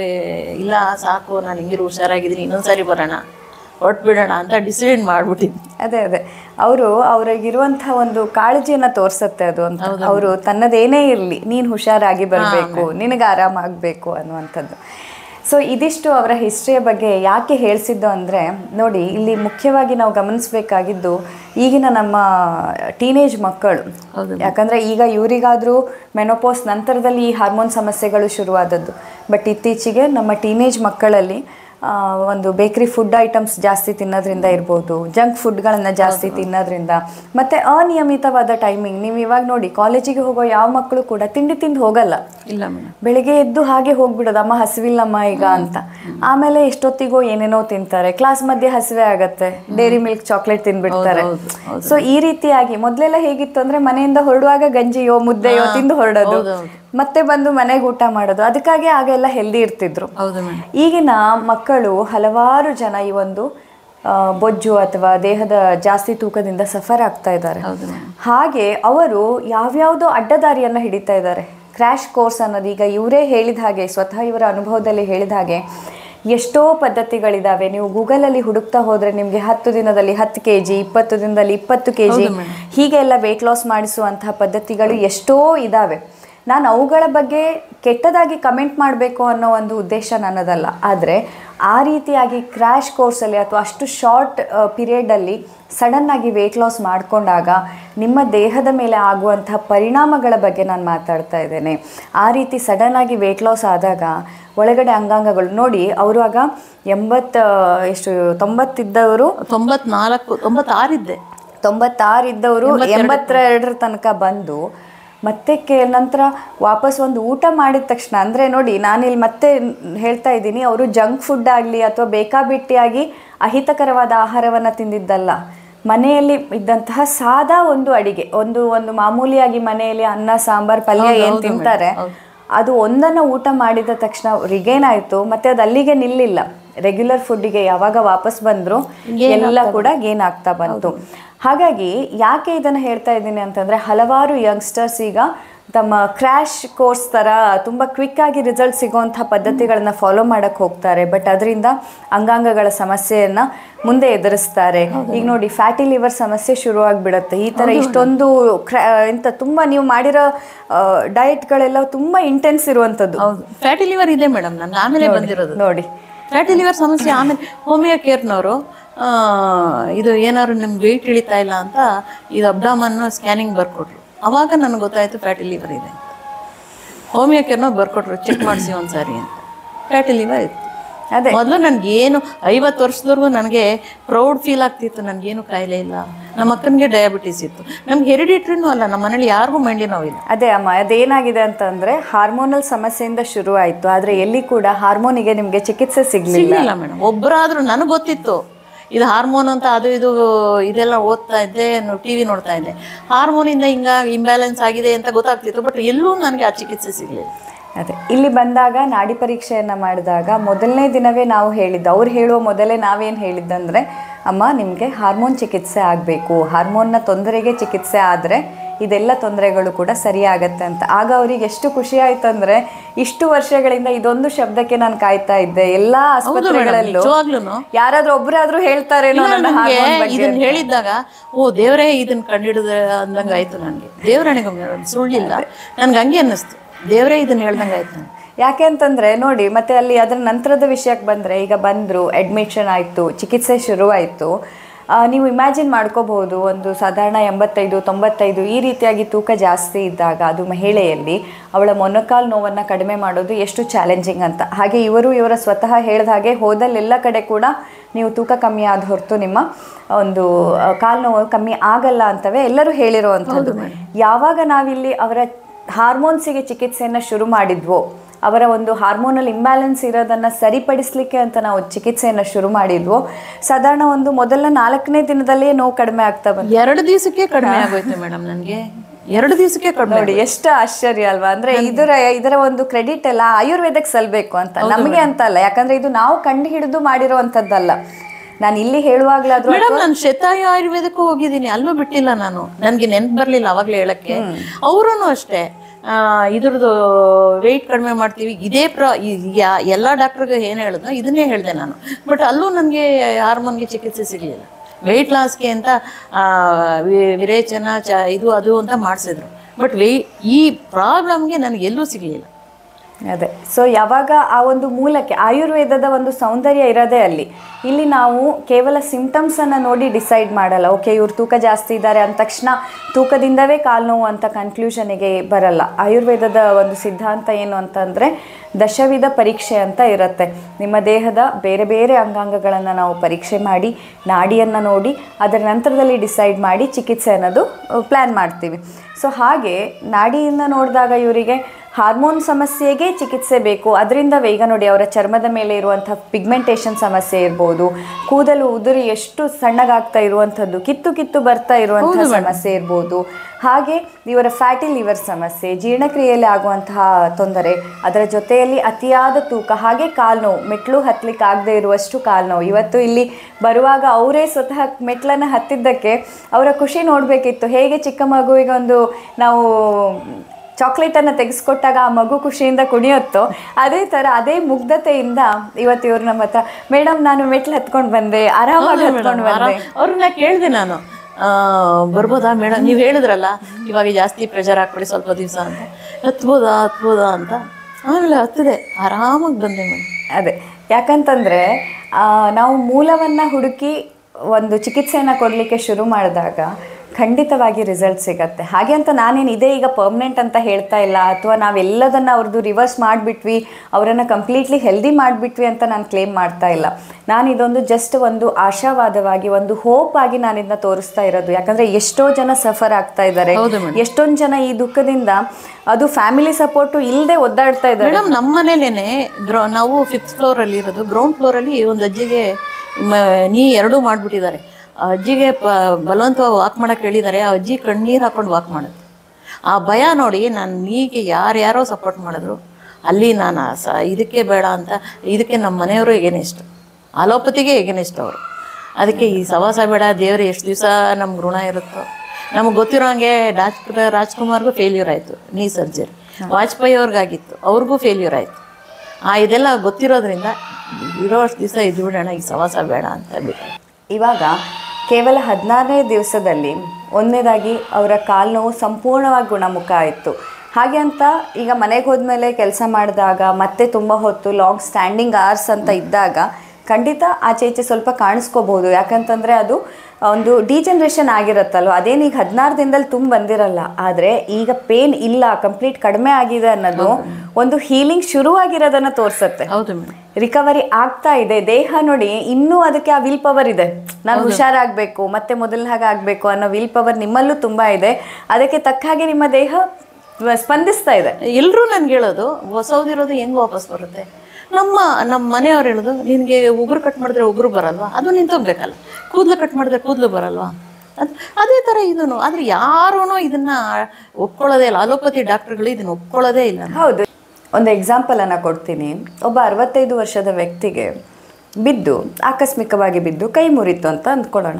ಇಲ್ಲ ಸಾಕು ನಾನು ಹಿಂಗಿರು ಹುಷಾರಾಗಿದ್ದೀನಿ ಇನ್ನೊಂದು ಸಾರಿ ಬರೋಣ ಹೊರಟು ಬಿಡೋಣ ಅಂತ ಡಿಸೈಡ್ ಮಾಡ್ಬಿಟ್ಟಿದ್ದೆ ಅದೇ ಅದೇ ಅವರು ಅವ್ರಿಗಿರುವಂತಹ ಒಂದು ಕಾಳಜಿಯನ್ನ ತೋರ್ಸತ್ತೆ ಅದು ಅಂತ ಅವರು ತನ್ನದೇನೇ ಇರಲಿ ನೀನು ಹುಷಾರಾಗಿ ಬರಬೇಕು ನಿನಗೆ ಆರಾಮಾಗಬೇಕು ಅನ್ನುವಂಥದ್ದು ಸೊ ಇದಿಷ್ಟು ಅವರ ಹಿಸ್ಟ್ರಿಯ ಬಗ್ಗೆ ಯಾಕೆ ಹೇಳ್ಸಿದ್ದು ಅಂದರೆ ನೋಡಿ ಇಲ್ಲಿ ಮುಖ್ಯವಾಗಿ ನಾವು ಗಮನಿಸಬೇಕಾಗಿದ್ದು ಈಗಿನ ನಮ್ಮ ಟೀನೇಜ್ ಮಕ್ಕಳು ಯಾಕಂದರೆ ಈಗ ಇವರಿಗಾದರೂ ಮೆನೋಪೋಸ್ ನಂತರದಲ್ಲಿ ಈ ಹಾರ್ಮೋನ್ ಸಮಸ್ಯೆಗಳು ಶುರುವಾದದ್ದು ಬಟ್ ಇತ್ತೀಚೆಗೆ ನಮ್ಮ ಟೀನೇಜ್ ಮಕ್ಕಳಲ್ಲಿ ಆ, ಒಂದು ಬೇಕ್ರಿ ಫುಡ್ ಐಟಮ್ಸ್ ಜಾಸ್ತಿ ತಿನ್ನೋದ್ರಿಂದ ಇರ್ಬೋದು ಜಂಕ್ ಫುಡ್ಗಳನ್ನು ಜಾಸ್ತಿ ತಿನ್ನೋದ್ರಿಂದ ಮತ್ತು ಅನಿಯಮಿತವಾದ ಟೈಮಿಂಗ್ ನೀವು ಇವಾಗ ನೋಡಿ ಕಾಲೇಜಿಗೆ ಹೋಗೋ ಯಾವ ಮಕ್ಕಳು ಕೂಡ ತಿಂಡಿ ತಿಂದು ಹೋಗಲ್ಲ ಇಲ್ಲ ಮೇಡಮ್ ಬೆಳಿಗ್ಗೆ ಎದ್ದು ಹಾಗೆ ಹೋಗ್ಬಿಡೋದು ಅಮ್ಮ ಹಸಿವಿಲ್ಲಮ್ಮ ಈಗ ಅಂತ ಆಮೇಲೆ ಎಷ್ಟೊತ್ತಿಗೋ ಏನೇನೋ ತಿಂತಾರೆ ಕ್ಲಾಸ್ ಮಧ್ಯೆ ಹಸಿವೆ ಆಗತ್ತೆ ಡೈರಿ ಮಿಲ್ಕ್ ಚಾಕ್ಲೇಟ್ ತಿಂದ್ಬಿಡ್ತಾರೆ ಸೊ ಈ ರೀತಿಯಾಗಿ ಮೊದಲೆಲ್ಲ ಹೇಗಿತ್ತು ಅಂದ್ರೆ ಮನೆಯಿಂದ ಹೊರಡುವಾಗ ಗಂಜಿಯೋ ಮುದ್ದೆಯೋ ತಿಂದು ಹೊರಡೋದು ಮತ್ತೆ ಬಂದು ಮನೆಗೆ ಊಟ ಮಾಡೋದು ಅದಕ್ಕಾಗಿ ಆಗೆಲ್ಲ ಹೆಲ್ದಿ ಇರ್ತಿದ್ರು ಹೌದು ಮೇಡಮ್ ಈಗಿನ ಮಕ್ಕಳು ಹಲವಾರು ಜನ ಈ ಒಂದು ಆ, ಬೊಜ್ಜು ಅಥವಾ ದೇಹದ ಜಾಸ್ತಿ ತೂಕದಿಂದ ಸಫರ್ ಆಗ್ತಾ ಇದ್ದಾರೆ ಹೌದು ಮೇಡಮ್ ಹಾಗೆ ಅವರು ಯಾವ್ಯಾವುದೋ ಅಡ್ಡದಾರಿಯನ್ನು ಹಿಡಿತಾ ಇದ್ದಾರೆ ಕ್ರ್ಯಾಶ್ ಕೋರ್ಸ್ ಅನ್ನೋದು ಈಗ ಇವರೇ ಹೇಳಿದ ಹಾಗೆ ಸ್ವತಃ ಇವರ ಅನುಭವದಲ್ಲಿ ಹೇಳಿದ ಹಾಗೆ ಎಷ್ಟೋ ಪದ್ಧತಿಗಳಿದಾವೆ ನೀವು ಗೂಗಲಲ್ಲಿ ಹುಡುಕ್ತಾ ಹೋದರೆ ನಿಮಗೆ ಹತ್ತು ದಿನದಲ್ಲಿ ಹತ್ತು ಕೆ ಜಿ ಇಪ್ಪತ್ತು ದಿನದಲ್ಲಿ ಇಪ್ಪತ್ತು ಕೆ ಜಿ ಹೀಗೆ ಎಲ್ಲ ವೆಯ್ಟ್ ಲಾಸ್ ಮಾಡಿಸುವಂತಹ ಪದ್ಧತಿಗಳು ಎಷ್ಟೋ ಇದ್ದಾವೆ ನಾನು ಅವುಗಳ ಬಗ್ಗೆ ಕೆಟ್ಟದಾಗಿ ಕಮೆಂಟ್ ಮಾಡಬೇಕು ಅನ್ನೋ ಒಂದು ಉದ್ದೇಶ ನನ್ನದಲ್ಲ ಆದರೆ ಆ ರೀತಿಯಾಗಿ ಕ್ರ್ಯಾಶ್ ಕೋರ್ಸಲ್ಲಿ ಅಥವಾ ಅಷ್ಟು ಶಾರ್ಟ್ ಪೀರಿಯಡಲ್ಲಿ ಸಡನ್ನಾಗಿ ವೆಯ್ಟ್ ಲಾಸ್ ಮಾಡಿಕೊಂಡಾಗ ನಿಮ್ಮ ದೇಹದ ಮೇಲೆ ಆಗುವಂತಹ ಪರಿಣಾಮಗಳ ಬಗ್ಗೆ ನಾನು ಮಾತಾಡ್ತಾ ಇದ್ದೇನೆ ಆ ರೀತಿ ಸಡನ್ನಾಗಿ ವೆಯ್ಟ್ ಲಾಸ್ ಆದಾಗ ಒಳಗಡೆ ಅಂಗಾಂಗಗಳು ನೋಡಿ ಅವರು ಆಗ ಎಂಬತ್ತ ಎಷ್ಟು ತೊಂಬತ್ತಿದ್ದವರು ತೊಂಬತ್ನಾಲ್ಕು ತೊಂಬತ್ತಾರಿದ್ದೆ ತೊಂಬತ್ತಾರು ಇದ್ದವರು ಎಂಬತ್ತೆರಡರ ತನಕ ಬಂದು ಮತ್ತೆ ಕೆ ನಂತರ ವಾಪಸ್ ಒಂದು ಊಟ ಮಾಡಿದ ತಕ್ಷಣ ಅಂದರೆ ನೋಡಿ ನಾನಿಲ್ಲಿ ಮತ್ತೆ ಹೇಳ್ತಾ ಇದ್ದೀನಿ ಅವರು ಜಂಕ್ ಫುಡ್ ಆಗಲಿ ಅಥವಾ ಬೇಕಾಬಿಟ್ಟಿಯಾಗಿ ಅಹಿತಕರವಾದ ಆಹಾರವನ್ನು ತಿಂದಿದ್ದಲ್ಲ ಮನೆಯಲ್ಲಿ ಇದ್ದಂತಹ ಸಾದಾ ಒಂದು ಅಡಿಗೆ ಒಂದು ಒಂದು ಮಾಮೂಲಿಯಾಗಿ ಮನೆಯಲ್ಲಿ ಅನ್ನ ಸಾಂಬಾರ್ ಪಲ್ಯ ಏನು ತಿಂತಾರೆ ಅದು ಒಂದನ್ನು ಊಟ ಮಾಡಿದ ತಕ್ಷಣ ರಿಗೇನ್ ಆಯಿತು ಮತ್ತೆ ಅದು ಅಲ್ಲಿಗೆ ನಿಲ್ಲಿಲ್ಲ ರೆಗ್ಯುಲರ್ ಫುಡ್ಡಿಗೆ ಯಾವಾಗ ವಾಪಸ್ ಬಂದ್ರು ಎಲ್ಲ ಕೂಡ ಗೇನ್ ಆಗ್ತಾ ಬಂತು ಹಾಗಾಗಿ ಯಾಕೆ ಇದನ್ನು ಹೇಳ್ತಾ ಇದ್ದೀನಿ ಅಂತಂದ್ರೆ ಹಲವಾರು ಯಂಗ್ಸ್ಟರ್ಸ್ ಈಗ ತಮ್ಮ ಕ್ರ್ಯಾಶ್ ಕೋರ್ಸ್ ಥರ ತುಂಬ ಕ್ವಿಕ್ ಆಗಿ ರಿಸಲ್ಟ್ ಸಿಗೋವಂಥ ಪದ್ಧತಿಗಳನ್ನ ಫಾಲೋ ಮಾಡಕ್ಕೆ ಹೋಗ್ತಾರೆ ಬಟ್ ಅದರಿಂದ ಅಂಗಾಂಗಗಳ ಸಮಸ್ಯೆಯನ್ನ ಮುಂದೆ ಎದುರಿಸ್ತಾರೆ ಈಗ ನೋಡಿ ಫ್ಯಾಟಿ ಲಿವರ್ ಸಮಸ್ಯೆ ಶುರುವಾಗ್ಬಿಡತ್ತೆ ಈ ಥರ ಇಷ್ಟೊಂದು ಕ್ರ್ಯಾ ಇಂಥ ತುಂಬ ನೀವು ಮಾಡಿರೋ ಡಯಟ್ಗಳೆಲ್ಲ ತುಂಬ ಇಂಟೆನ್ಸ್ ಇರುವಂಥದ್ದು ಹೌದು ಫ್ಯಾಟಿ ಲಿವರ್ ಇದೆ ಮೇಡಮ್ ನನ್ಗೆ ಆಮೇಲೆ ಬಂದಿರೋದು ನೋಡಿ ಫ್ಯಾಟಿ ಲಿವರ್ ಸಮಸ್ಯೆ ಆಮೇಲೆ ಹೋಮಿಯೋ ಕೇರ್ನವರು ಇದು ಏನಾದ್ರು ನಿಮ್ಗೆ ವೆಯ್ಟ್ ಇಳಿತಾ ಇಲ್ಲ ಅಂತ ಇದು ಅಬ್ಡಾಮನ್ ಸ್ಕ್ಯಾನಿಂಗ್ ಬರ್ಕೊಟ್ರು ಅವಾಗ ನನಗೆ ಗೊತ್ತಾಯ್ತು ಫ್ಯಾಟಿ ಲಿವರ್ ಇದೆ ಹೋಮಿಯೋ ಕೇರ್ನವ್ರು ಬರ್ಕೊಟ್ರು ಚೆಕ್ ಮಾಡಿಸಿ ಒಂದ್ಸಾರಿ ಅಂತ ಫ್ಯಾಟಿ ಲಿವರ್ ಇತ್ತು ಅದೇ ಮೊದಲು ನನಗೆ ಏನು ಐವತ್ತು ವರ್ಷದವರೆಗೂ ನನಗೆ ಪ್ರೌಡ್ ಫೀಲ್ ಆಗ್ತಿತ್ತು ನನಗೇನು ಕಾಯಿಲೆ ಇಲ್ಲ ನಮ್ಮ ಅಕ್ಕನಿಗೆ ಡಯಾಬಿಟೀಸ್ ಇತ್ತು ನಮ್ಗೆ ಹೆರಿಡಿಟ್ರಿನೂ ಅಲ್ಲ ನಮ್ಮ ಮನೇಲಿ ಯಾರಿಗೂ ಮಂಡಿ ನೋವಿಲ್ಲ ಅದೇ ಅಮ್ಮ ಅದೇನಾಗಿದೆ ಅಂತಂದ್ರೆ ಹಾರ್ಮೋನಲ್ ಸಮಸ್ಯೆಯಿಂದ ಶುರು ಆಯ್ತು ಆದ್ರೆ ಎಲ್ಲಿ ಕೂಡ ಹಾರ್ಮೋನಿಗೆ ನಿಮ್ಗೆ ಚಿಕಿತ್ಸೆ ಸಿಗ್ಲಿಲ್ಲ ಸಿಗ್ಲಿಲ್ಲ ಮೇಡಮ್ ಒಬ್ಬರಾದ್ರೂ ನನಗೆ ಗೊತ್ತಿತ್ತು ಇದು ಹಾರ್ಮೋನ್ ಅಂತ ಅದು ಇದು ಇದೆಲ್ಲ ಓದ್ತಾ ಇದ್ದೆ ಟಿ ವಿ ನೋಡ್ತಾ ಇದ್ದೆ ಹಾರ್ಮೋನಿಂದ ಹಿಂಗ ಇಂಬ್ಯಾಲೆನ್ಸ್ ಆಗಿದೆ ಅಂತ ಗೊತ್ತಾಗ್ತಿತ್ತು ಬಟ್ ಎಲ್ಲೂ ನನಗೆ ಆ ಚಿಕಿತ್ಸೆ ಸಿಗ್ಲಿಲ್ಲ ಅದೇ ಇಲ್ಲಿ ಬಂದಾಗ ನಾಡಿ ಪರೀಕ್ಷೆಯನ್ನ ಮಾಡಿದಾಗ ಮೊದಲನೇ ದಿನವೇ ನಾವು ಹೇಳಿದ್ದು ಅವ್ರು ಹೇಳುವ ಮೊದಲೇ ನಾವೇನು ಹೇಳಿದ್ದಂದ್ರೆ ಅಮ್ಮ ನಿಮಗೆ ಹಾರ್ಮೋನ್ ಚಿಕಿತ್ಸೆ ಆಗಬೇಕು ಹಾರ್ಮೋನ್ನ ತೊಂದರೆಗೆ ಚಿಕಿತ್ಸೆ ಆದರೆ ಇದೆಲ್ಲ ತೊಂದರೆಗಳು ಕೂಡ ಸರಿಯಾಗತ್ತೆ ಅಂತ ಆಗ ಅವ್ರಿಗೆ ಎಷ್ಟು ಖುಷಿ ಆಯ್ತು ಅಂದ್ರೆ ಇಷ್ಟು ವರ್ಷಗಳಿಂದ ಇದೊಂದು ಶಬ್ದಕ್ಕೆ ನಾನು ಕಾಯ್ತಾ ಇದ್ದೆ ಎಲ್ಲಾ ಆಸ್ಪತ್ರೆಗಳಲ್ಲೂ ನಿಜವಾಗ್ಲೂನು. ಯಾರಾದ್ರೂ ಒಬ್ರಾದ್ರೂ ಹೇಳ್ತಾರೇನೋ ನನ್ನ ನನಗೆ ಹಾರ್ಮೋನ್ ಬಗ್ಗೆ ಇದನ್ನ ಹೇಳಿದಾಗ ಓ ದೇವರೇ ಇದನ್ನ ಕಂಡಿಡಿದ ಅಂದಂಗ ಆಯ್ತು ನನಗೆ ದೇವರನಿಗೆ ಸುಳ್ಳಿಲ್ಲ ನನ್ಗೆ ಹಂಗೆ ಅನ್ನಿಸ್ತು ದೇವರೇ ಇದನ್ನ ಹೇಳ್ದಂಗೆ ಆಯ್ತು ನನಗೆ ಯಾಕೆ ಅಂತಂದ್ರೆ ನೋಡಿ ಮತ್ತೆ ಅಲ್ಲಿ ಅದರ ನಂತರದ ವಿಷಯಕ್ಕೆ ಬಂದ್ರೆ ಈಗ ಬಂದ್ರು ಅಡ್ಮಿಷನ್ ಆಯ್ತು ಚಿಕಿತ್ಸೆ ಶುರುವಾಯಿತು ನೀವು ಇಮ್ಯಾಜಿನ್ ಮಾಡ್ಕೋಬಹುದು ಒಂದು ಸಾಧಾರಣ ಎಂಬತ್ತೈದು ತೊಂಬತ್ತೈದು ಈ ರೀತಿಯಾಗಿ ತೂಕ ಜಾಸ್ತಿ ಇದ್ದಾಗ ಅದು ಮಹಿಳೆಯಲ್ಲಿ ಅವಳ ಮೊನಕಾಲ್ ನೋವನ್ನು ಕಡಿಮೆ ಮಾಡೋದು ಎಷ್ಟು ಚಾಲೆಂಜಿಂಗ್ ಅಂತ ಹಾಗೆ ಇವರು ಇವರ ಸ್ವತಃ ಹೇಳಿದ ಹಾಗೆ ಹೋದಲ್ಲೆಲ್ಲ ಕಡೆ ಕೂಡ ನೀವು ತೂಕ ಕಮ್ಮಿ ಆದ ಹೊರತು ನಿಮ್ಮ ಒಂದು ಆ, ಕಾಲು ನೋವು ಕಮ್ಮಿ ಆಗಲ್ಲ ಅಂತವೇ ಎಲ್ಲರೂ ಹೇಳಿರುವಂಥದ್ದು ಯಾವಾಗ ನಾವಿಲ್ಲಿ ಅವರ ಹಾರ್ಮೋನ್ಸಿಗೆ ಚಿಕಿತ್ಸೆಯನ್ನು ಶುರು ಮಾಡಿದ್ವೋ ಅವರ ಒಂದು ಹಾರ್ಮೋನಲ್ ಇಂಬ್ಯಾಲೆನ್ಸ್ ಇರೋದನ್ನು ಸರಿಪಡಿಸಲಿಕ್ಕೆ ಅಂತ ನಾವು ಚಿಕಿತ್ಸೆಯನ್ನು ಶುರು ಮಾಡಿದ್ವೋ ಸಾಧಾರಣ ಒಂದು ಮೊದಲ ನಾಲ್ಕನೇ ದಿನದಲ್ಲೇ ನೋವು ಕಡಿಮೆ ಆಗ್ತಾ ಬಂತು ಎರಡು ದಿವಸಕ್ಕೆ ಕಡಿಮೆ ಆಗೋಯ್ತು ಮೇಡಮ್ ನನಗೆ ಎರಡು ದಿವಸಕ್ಕೆ ಕಡಿಮೆ ನೋಡಿ ಎಷ್ಟು ಆಶ್ಚರ್ಯ ಅಲ್ವಾ ಅಂದ್ರೆ ಇದರ ಇದರ ಒಂದು ಕ್ರೆಡಿಟ್ ಎಲ್ಲ ಆಯುರ್ವೇದಕ್ಕೆ ಸಲ್ಬೇಕು ಅಂತ ನಮಗೆ ಅಂತ ಅಲ್ಲ ಯಾಕಂದ್ರೆ ಇದು ನಾವು ಕಂಡು ಹಿಡಿದು ಮಾಡಿರುವಂತದ್ದಲ್ಲ ನಾನು ಇಲ್ಲಿ ಹೇಳುವಾಗ್ಲಾದ್ರೂ ಮೇಡಮ್ ನಾನು ಶತಾಯ ಆಯುರ್ವೇದಕ್ಕೂ ಹೋಗಿದ್ದೀನಿ ಅಲ್ಲೂ ಬಿಟ್ಟಿಲ್ಲ ನಾನು ನನಗೆ ನೆನ್ಪು ಬರಲಿಲ್ಲ ಅವಾಗಲೇ ಹೇಳಕ್ಕೆ ಅವರೂ ಅಷ್ಟೇ ಆ, ಇದ್ರದ್ದು ವೆಯ್ಟ್ ಕಡಿಮೆ ಮಾಡ್ತೀವಿ ಇದೇ ಪ್ರ ಈ- ಯಾ- ಎಲ್ಲ ಡಾಕ್ಟ್ರಿಗೆ ಏನು ಹೇಳಿದ್ನೋ ಇದನ್ನೇ ಹೇಳಿದೆ ನಾನು ಬಟ್ ಅಲ್ಲೂ ನನಗೆ ಹಾರ್ಮೋನ್ಗೆ ಚಿಕಿತ್ಸೆ ಸಿಗಲಿಲ್ಲ ವೆಯ್ಟ್ ಲಾಸ್ಗೆ ಅಂತ ಆ, ವಿ- ವಿರೇಚನ ಚ ಇದು ಅದು ಅಂತ ಮಾಡಿಸಿದ್ರು ಬಟ್ ವೆಯ್ ಈ ಪ್ರಾಬ್ಲಮ್ಗೆ ನನಗೆ ಎಲ್ಲೂ ಸಿಗಲಿಲ್ಲ ಅದೇ ಸೊ ಯಾವಾಗ ಆ ಒಂದು ಮೂಲಕ್ಕೆ ಆಯುರ್ವೇದದ ಒಂದು ಸೌಂದರ್ಯ ಇರೋದೇ ಅಲ್ಲಿ ಇಲ್ಲಿ ನಾವು ಕೇವಲ ಸಿಂಟಮ್ಸ್ ಅನ್ನ ನೋಡಿ ಡಿಸೈಡ್ ಮಾಡಲ್ಲ ಓಕೆ ಇವ್ರು ತೂಕ ಜಾಸ್ತಿ ಇದ್ದಾರೆ ಅಂದ ತಕ್ಷಣ ತೂಕದಿಂದವೇ ಕಾಲು ನೋವು ಅಂತ ಕನ್ಕ್ಲೂಷನ್ಗೆ ಬರಲ್ಲ ಆಯುರ್ವೇದದ ಒಂದು ಸಿದ್ಧಾಂತ ಏನು ಅಂತಂದ್ರೆ ದಶವಿಧ ಪರೀಕ್ಷೆ ಅಂತ ಇರುತ್ತೆ ನಿಮ್ಮ ದೇಹದ ಬೇರೆ ಬೇರೆ ಅಂಗಾಂಗಗಳನ್ನು ನಾವು ಪರೀಕ್ಷೆ ಮಾಡಿ ನಾಡಿಯನ್ನು ನೋಡಿ ಅದರ ನಂತರದಲ್ಲಿ ಡಿಸೈಡ್ ಮಾಡಿ ಚಿಕಿತ್ಸೆ ಅನ್ನೋದು ಪ್ಲ್ಯಾನ್ ಮಾಡ್ತೀವಿ ಸೊ ಹಾಗೆ ನಾಡಿಯನ್ನು ನೋಡಿದಾಗ ಇವರಿಗೆ ಹಾರ್ಮೋನ್ ಸಮಸ್ಯೆಗೆ ಚಿಕಿತ್ಸೆ ಬೇಕು ಅದರಿಂದ ಈಗ ನೋಡಿ ಅವರ ಚರ್ಮದ ಮೇಲೆ ಇರುವಂಥ ಪಿಗ್ಮೆಂಟೇಷನ್ ಸಮಸ್ಯೆ ಇರ್ಬೋದು ಕೂದಲು ಉದುರಿ ಎಷ್ಟು ಸಣ್ಣಗಾಗ್ತಾ ಇರುವಂಥದ್ದು ಕಿತ್ತು ಕಿತ್ತು ಬರ್ತಾ ಇರುವಂತಹ ಸಮಸ್ಯೆ ಇರ್ಬೋದು ಹಾಗೆ ಇವರ ಫ್ಯಾಟಿ ಲಿವರ್ ಸಮಸ್ಯೆ ಜೀರ್ಣಕ್ರಿಯೆಯಲ್ಲಿ ಆಗುವಂತಹ ತೊಂದರೆ ಅದರ ಜೊತೆಯಲ್ಲಿ ಅತಿಯಾದ ತೂಕ ಹಾಗೆ ಕಾಲು ನೋವು ಮೆಟ್ಲು ಹತ್ತಲಿಕ್ಕೆ ಆಗದೆ ಇರುವಷ್ಟು ಕಾಲು ನೋವು ಇವತ್ತು ಇಲ್ಲಿ ಬರುವಾಗ ಅವರೇ ಸ್ವತಃ ಮೆಟ್ಲನ್ನು ಹತ್ತಿದ್ದಕ್ಕೆ ಅವರ ಖುಷಿ ನೋಡಬೇಕಿತ್ತು ಹೇಗೆ ಚಿಕ್ಕ ಮಗುವಿಗೆ ಒಂದು ನಾವು ಚಾಕ್ಲೇಟನ್ನು ತೆಗೆಸ್ಕೊಟ್ಟಾಗ ಆ ಮಗು ಖುಷಿಯಿಂದ ಕುಣಿಯುತ್ತೋ ಅದೇ ಥರ ಅದೇ ಮುಗ್ಧತೆಯಿಂದ ಇವತ್ತು ಇವ್ರು ನಮ್ಮ ಹತ್ರ ಮೇಡಮ್ ನಾನು ಮೆಟ್ಲು ಹತ್ಕೊಂಡು ಬಂದೆ ಆರಾಮಾಗಿ ಹತ್ಕೊಂಡು ಬಂದೆ ಅವ್ರನ್ನ ಕೇಳಿದೆ ನಾನು ಆ, ಬರ್ಬೋದಾ ಮೇಡಮ್ ನೀವು ಹೇಳಿದ್ರಲ್ಲ ಇವಾಗ ಜಾಸ್ತಿ ಪ್ರೆಷರ್ ಹಾಕ್ಬಿಡಿ ಸ್ವಲ್ಪ ದಿವಸ ಅಂತ ಹತ್ಬೋದಾ ಹತ್ಬೋದಾ ಅಂತ ಆಮೇಲೆ ಹತ್ತಿದೆ ಆರಾಮಾಗಿ ಬಂದೆ ಮೇಡಮ್ ಅದೇ ಯಾಕಂತಂದರೆ ನಾವು ಮೂಲವನ್ನು ಹುಡುಕಿ ಒಂದು ಚಿಕಿತ್ಸೆಯನ್ನು ಕೊಡಲಿಕ್ಕೆ ಶುರು ಮಾಡಿದಾಗ ಖಂಡಿತವಾಗಿ ರಿಸಲ್ಟ್ ಸಿಗತ್ತೆ ಹಾಗೆ ಅಂತ ನಾನೇನು ಇದೇ ಈಗ ಪರ್ಮನೆಂಟ್ ಅಂತ ಹೇಳ್ತಾ ಇಲ್ಲ ಅಥವಾ ನಾವೆಲ್ಲದನ್ನು ಅವ್ರದ್ದು ರಿವರ್ಸ್ ಮಾಡಿಬಿಟ್ವಿ ಅವರನ್ನು ಕಂಪ್ಲೀಟ್ಲಿ ಹೆಲ್ದಿ ಮಾಡಿಬಿಟ್ವಿ ಅಂತ ನಾನು ಕ್ಲೇಮ್ ಮಾಡ್ತಾ ಇಲ್ಲ ನಾನು ಇದೊಂದು ಜಸ್ಟ್ ಒಂದು ಆಶಾವಾದವಾಗಿ ಒಂದು ಹೋಪ್ ಆಗಿ ನಾನು ಇದನ್ನ ತೋರಿಸ್ತಾ ಇರೋದು ಯಾಕಂದರೆ ಎಷ್ಟೋ ಜನ ಸಫರ್ ಆಗ್ತಾ ಇದ್ದಾರೆ ಹೌದು ಮೇಡಮ್ ಎಷ್ಟೊಂದು ಜನ ಈ ದುಃಖದಿಂದ ಅದು ಫ್ಯಾಮಿಲಿ ಸಪೋರ್ಟು ಇಲ್ಲದೆ ಒದ್ದಾಡ್ತಾ ಇದ್ದಾರೆ ಮೇಡಮ್ ನಮ್ಮ ಮನೇಲೇನೆ ಗ್ರೌ ನಾವು ಫಿಫ್ತ್ ಫ್ಲೋರ್ ಅಲ್ಲಿ ಇರೋದು ಗ್ರೌಂಡ್ ಫ್ಲೋರ್ ಅಲ್ಲಿ ಒಂದು ಅಜ್ಜಿಗೆ ಮ- ನೀ ಎರಡೂ ಮಾಡ್ಬಿಟ್ಟಿದ್ದಾರೆ ಆ ಅಜ್ಜಿಗೆ ಪ ಬಲವಂತವಾಗಿ ವಾಕ್ ಮಾಡಕ್ ಹೇಳಿದ್ದಾರೆ ಆ ಅಜ್ಜಿ ಕಣ್ಣೀರ್ ಹಾಕೊಂಡು ವಾಕ್ ಮಾಡುತ್ತೆ ಆ ಭಯ ನೋಡಿ ನಾನು ನೀಗೆ ಯಾರ್ಯಾರೋ ಸಪೋರ್ಟ್ ಮಾಡಿದ್ರು ಅಲ್ಲಿ ನಾನು ಆ ಸ ಇದಕ್ಕೆ ಬೇಡ ಅಂತ ಇದಕ್ಕೆ ನಮ್ಮ ಮನೆಯವರು ಎಗೇನಿಸ್ಟ್ ಅಲೋಪತಿಗೆ ಎಗೇನಿಸ್ಟ್ ಅವರು ಅದಕ್ಕೆ ಈ ಸವಾಸ ಬೇಡ ದೇವ್ರು ಎಷ್ಟು ದಿವಸ ನಮ್ಗೆ ಋಣ ಇರುತ್ತೋ ನಮಗೆ ಗೊತ್ತಿರೋ ಹಂಗೆ ಡಾಕ್ಟರ್ ರಾಜ್ಕುಮಾರ್ಗೂ ಫೇಲ್ಯೂರ್ ಆಯಿತು ನೀ ಸರ್ಜರಿ ವಾಜಪೇಯಿ ಅವ್ರಿಗಾಗಿತ್ತು ಅವ್ರಿಗೂ ಫೇಲ್ಯೂರ್ ಆಯಿತು ಆ ಇದೆಲ್ಲ ಗೊತ್ತಿರೋದ್ರಿಂದ ಇರೋಷ್ಟು ದಿವಸ ಇದ್ದು ಬಿಡೋಣ ಈ ಸವಾಸ ಬೇಡ ಅಂತ ಬಿಟ್ಟು ಇವಾಗ ಕೇವಲ ಹದಿನಾರನೇ ದಿವಸದಲ್ಲಿ ಒಂದನೇದಾಗಿ ಅವರ ಕಾಲು ನೋವು ಸಂಪೂರ್ಣವಾಗಿ ಗುಣಮುಖ ಆಯಿತು ಹಾಗೆ ಅಂತ ಈಗ ಮನೆಗೆ ಹೋದ್ಮೇಲೆ ಕೆಲಸ ಮಾಡಿದಾಗ ಮತ್ತೆ ತುಂಬ ಹೊತ್ತು ಲಾಂಗ್ ಸ್ಟ್ಯಾಂಡಿಂಗ್ ಅವರ್ಸ್ ಅಂತ ಇದ್ದಾಗ ಖಂಡಿತ ಆಚೆ ಈಚೆ ಸ್ವಲ್ಪ ಕಾಣಿಸ್ಕೋಬಹುದು ಯಾಕಂತಂದರೆ ಅದು ಒಂದು ಡಿಜನ್ರೇಷನ್ ಆಗಿರುತ್ತಲ್ವ ಅದೇನು ಈಗ ಹದಿನಾರು ದಿನದಲ್ಲಿ ತುಂಬ ಬಂದಿರಲ್ಲ ಆದರೆ ಈಗ ಪೇನ್ ಇಲ್ಲ ಕಂಪ್ಲೀಟ್ ಕಡಿಮೆ ಆಗಿದೆ ಅನ್ನೋದು ಒಂದು ಹೀಲಿಂಗ್ ಶುರುವಾಗಿರೋದನ್ನು ತೋರಿಸುತ್ತೆ ಹೌದು ಮೇಡಮ್ ರಿಕವರಿ ಆಗ್ತಾ ಇದೆ ದೇಹ ನೋಡಿ ಇನ್ನೂ ಅದಕ್ಕೆ ಆ ವಿಲ್ ಪವರ್ ಇದೆ ನಾನು ಹುಷಾರಾಗಬೇಕು ಮತ್ತೆ ಮೊದಲಿನ ಹಾಗೆ ಆಗಬೇಕು ಅನ್ನೋ ವಿಲ್ ಪವರ್ ನಿಮ್ಮಲ್ಲೂ ತುಂಬಾ ಇದೆ ಅದಕ್ಕೆ ತಕ್ಕ ಹಾಗೆ ನಿಮ್ಮ ದೇಹ ಸ್ಪಂದಿಸ್ತಾ ಇದೆ ಎಲ್ಲರೂ ನನ್ಗೆ ಹೇಳೋದು ಹೊಸದಿರೋದು ಹೆಂಗ್ ವಾಪಸ್ ಬರುತ್ತೆ ನಮ್ಮ ನಮ್ಮ ಮನೆಯವ್ರು ಹೇಳೋದು ನಿನಗೆ ಉಗುರು ಕಟ್ ಮಾಡಿದ್ರೆ ಉಗುರು ಬರಲ್ವಾ ಅದು ನಿಂತೋಗ್ಬೇಕಲ್ಲ ಕೂದಲು ಕಟ್ ಮಾಡಿದ್ರೆ ಕೂದಲು ಬರಲ್ವಾ ಅದ್ ಅದೇ ಥರ ಇದನ್ನು ಆದ್ರೆ ಯಾರೂ ಇದನ್ನ ಒಪ್ಕೊಳ್ಳೋದೇ ಇಲ್ಲ ಅಲೋಪತಿ ಡಾಕ್ಟರ್ಗಳು ಇದನ್ನ ಒಪ್ಕೊಳ್ಳೋದೇ ಇಲ್ಲ ಹೌದು ಒಂದು ಎಕ್ಸಾಂಪಲ್ ಅನ್ನ ಕೊಡ್ತೀನಿ ಒಬ್ಬ ಅರವತ್ತೈದು ವರ್ಷದ ವ್ಯಕ್ತಿಗೆ ಬಿದ್ದು ಆಕಸ್ಮಿಕವಾಗಿ ಬಿದ್ದು ಕೈ ಮುರಿತು ಅಂತ ಅಂದ್ಕೊಳ್ಳೋಣ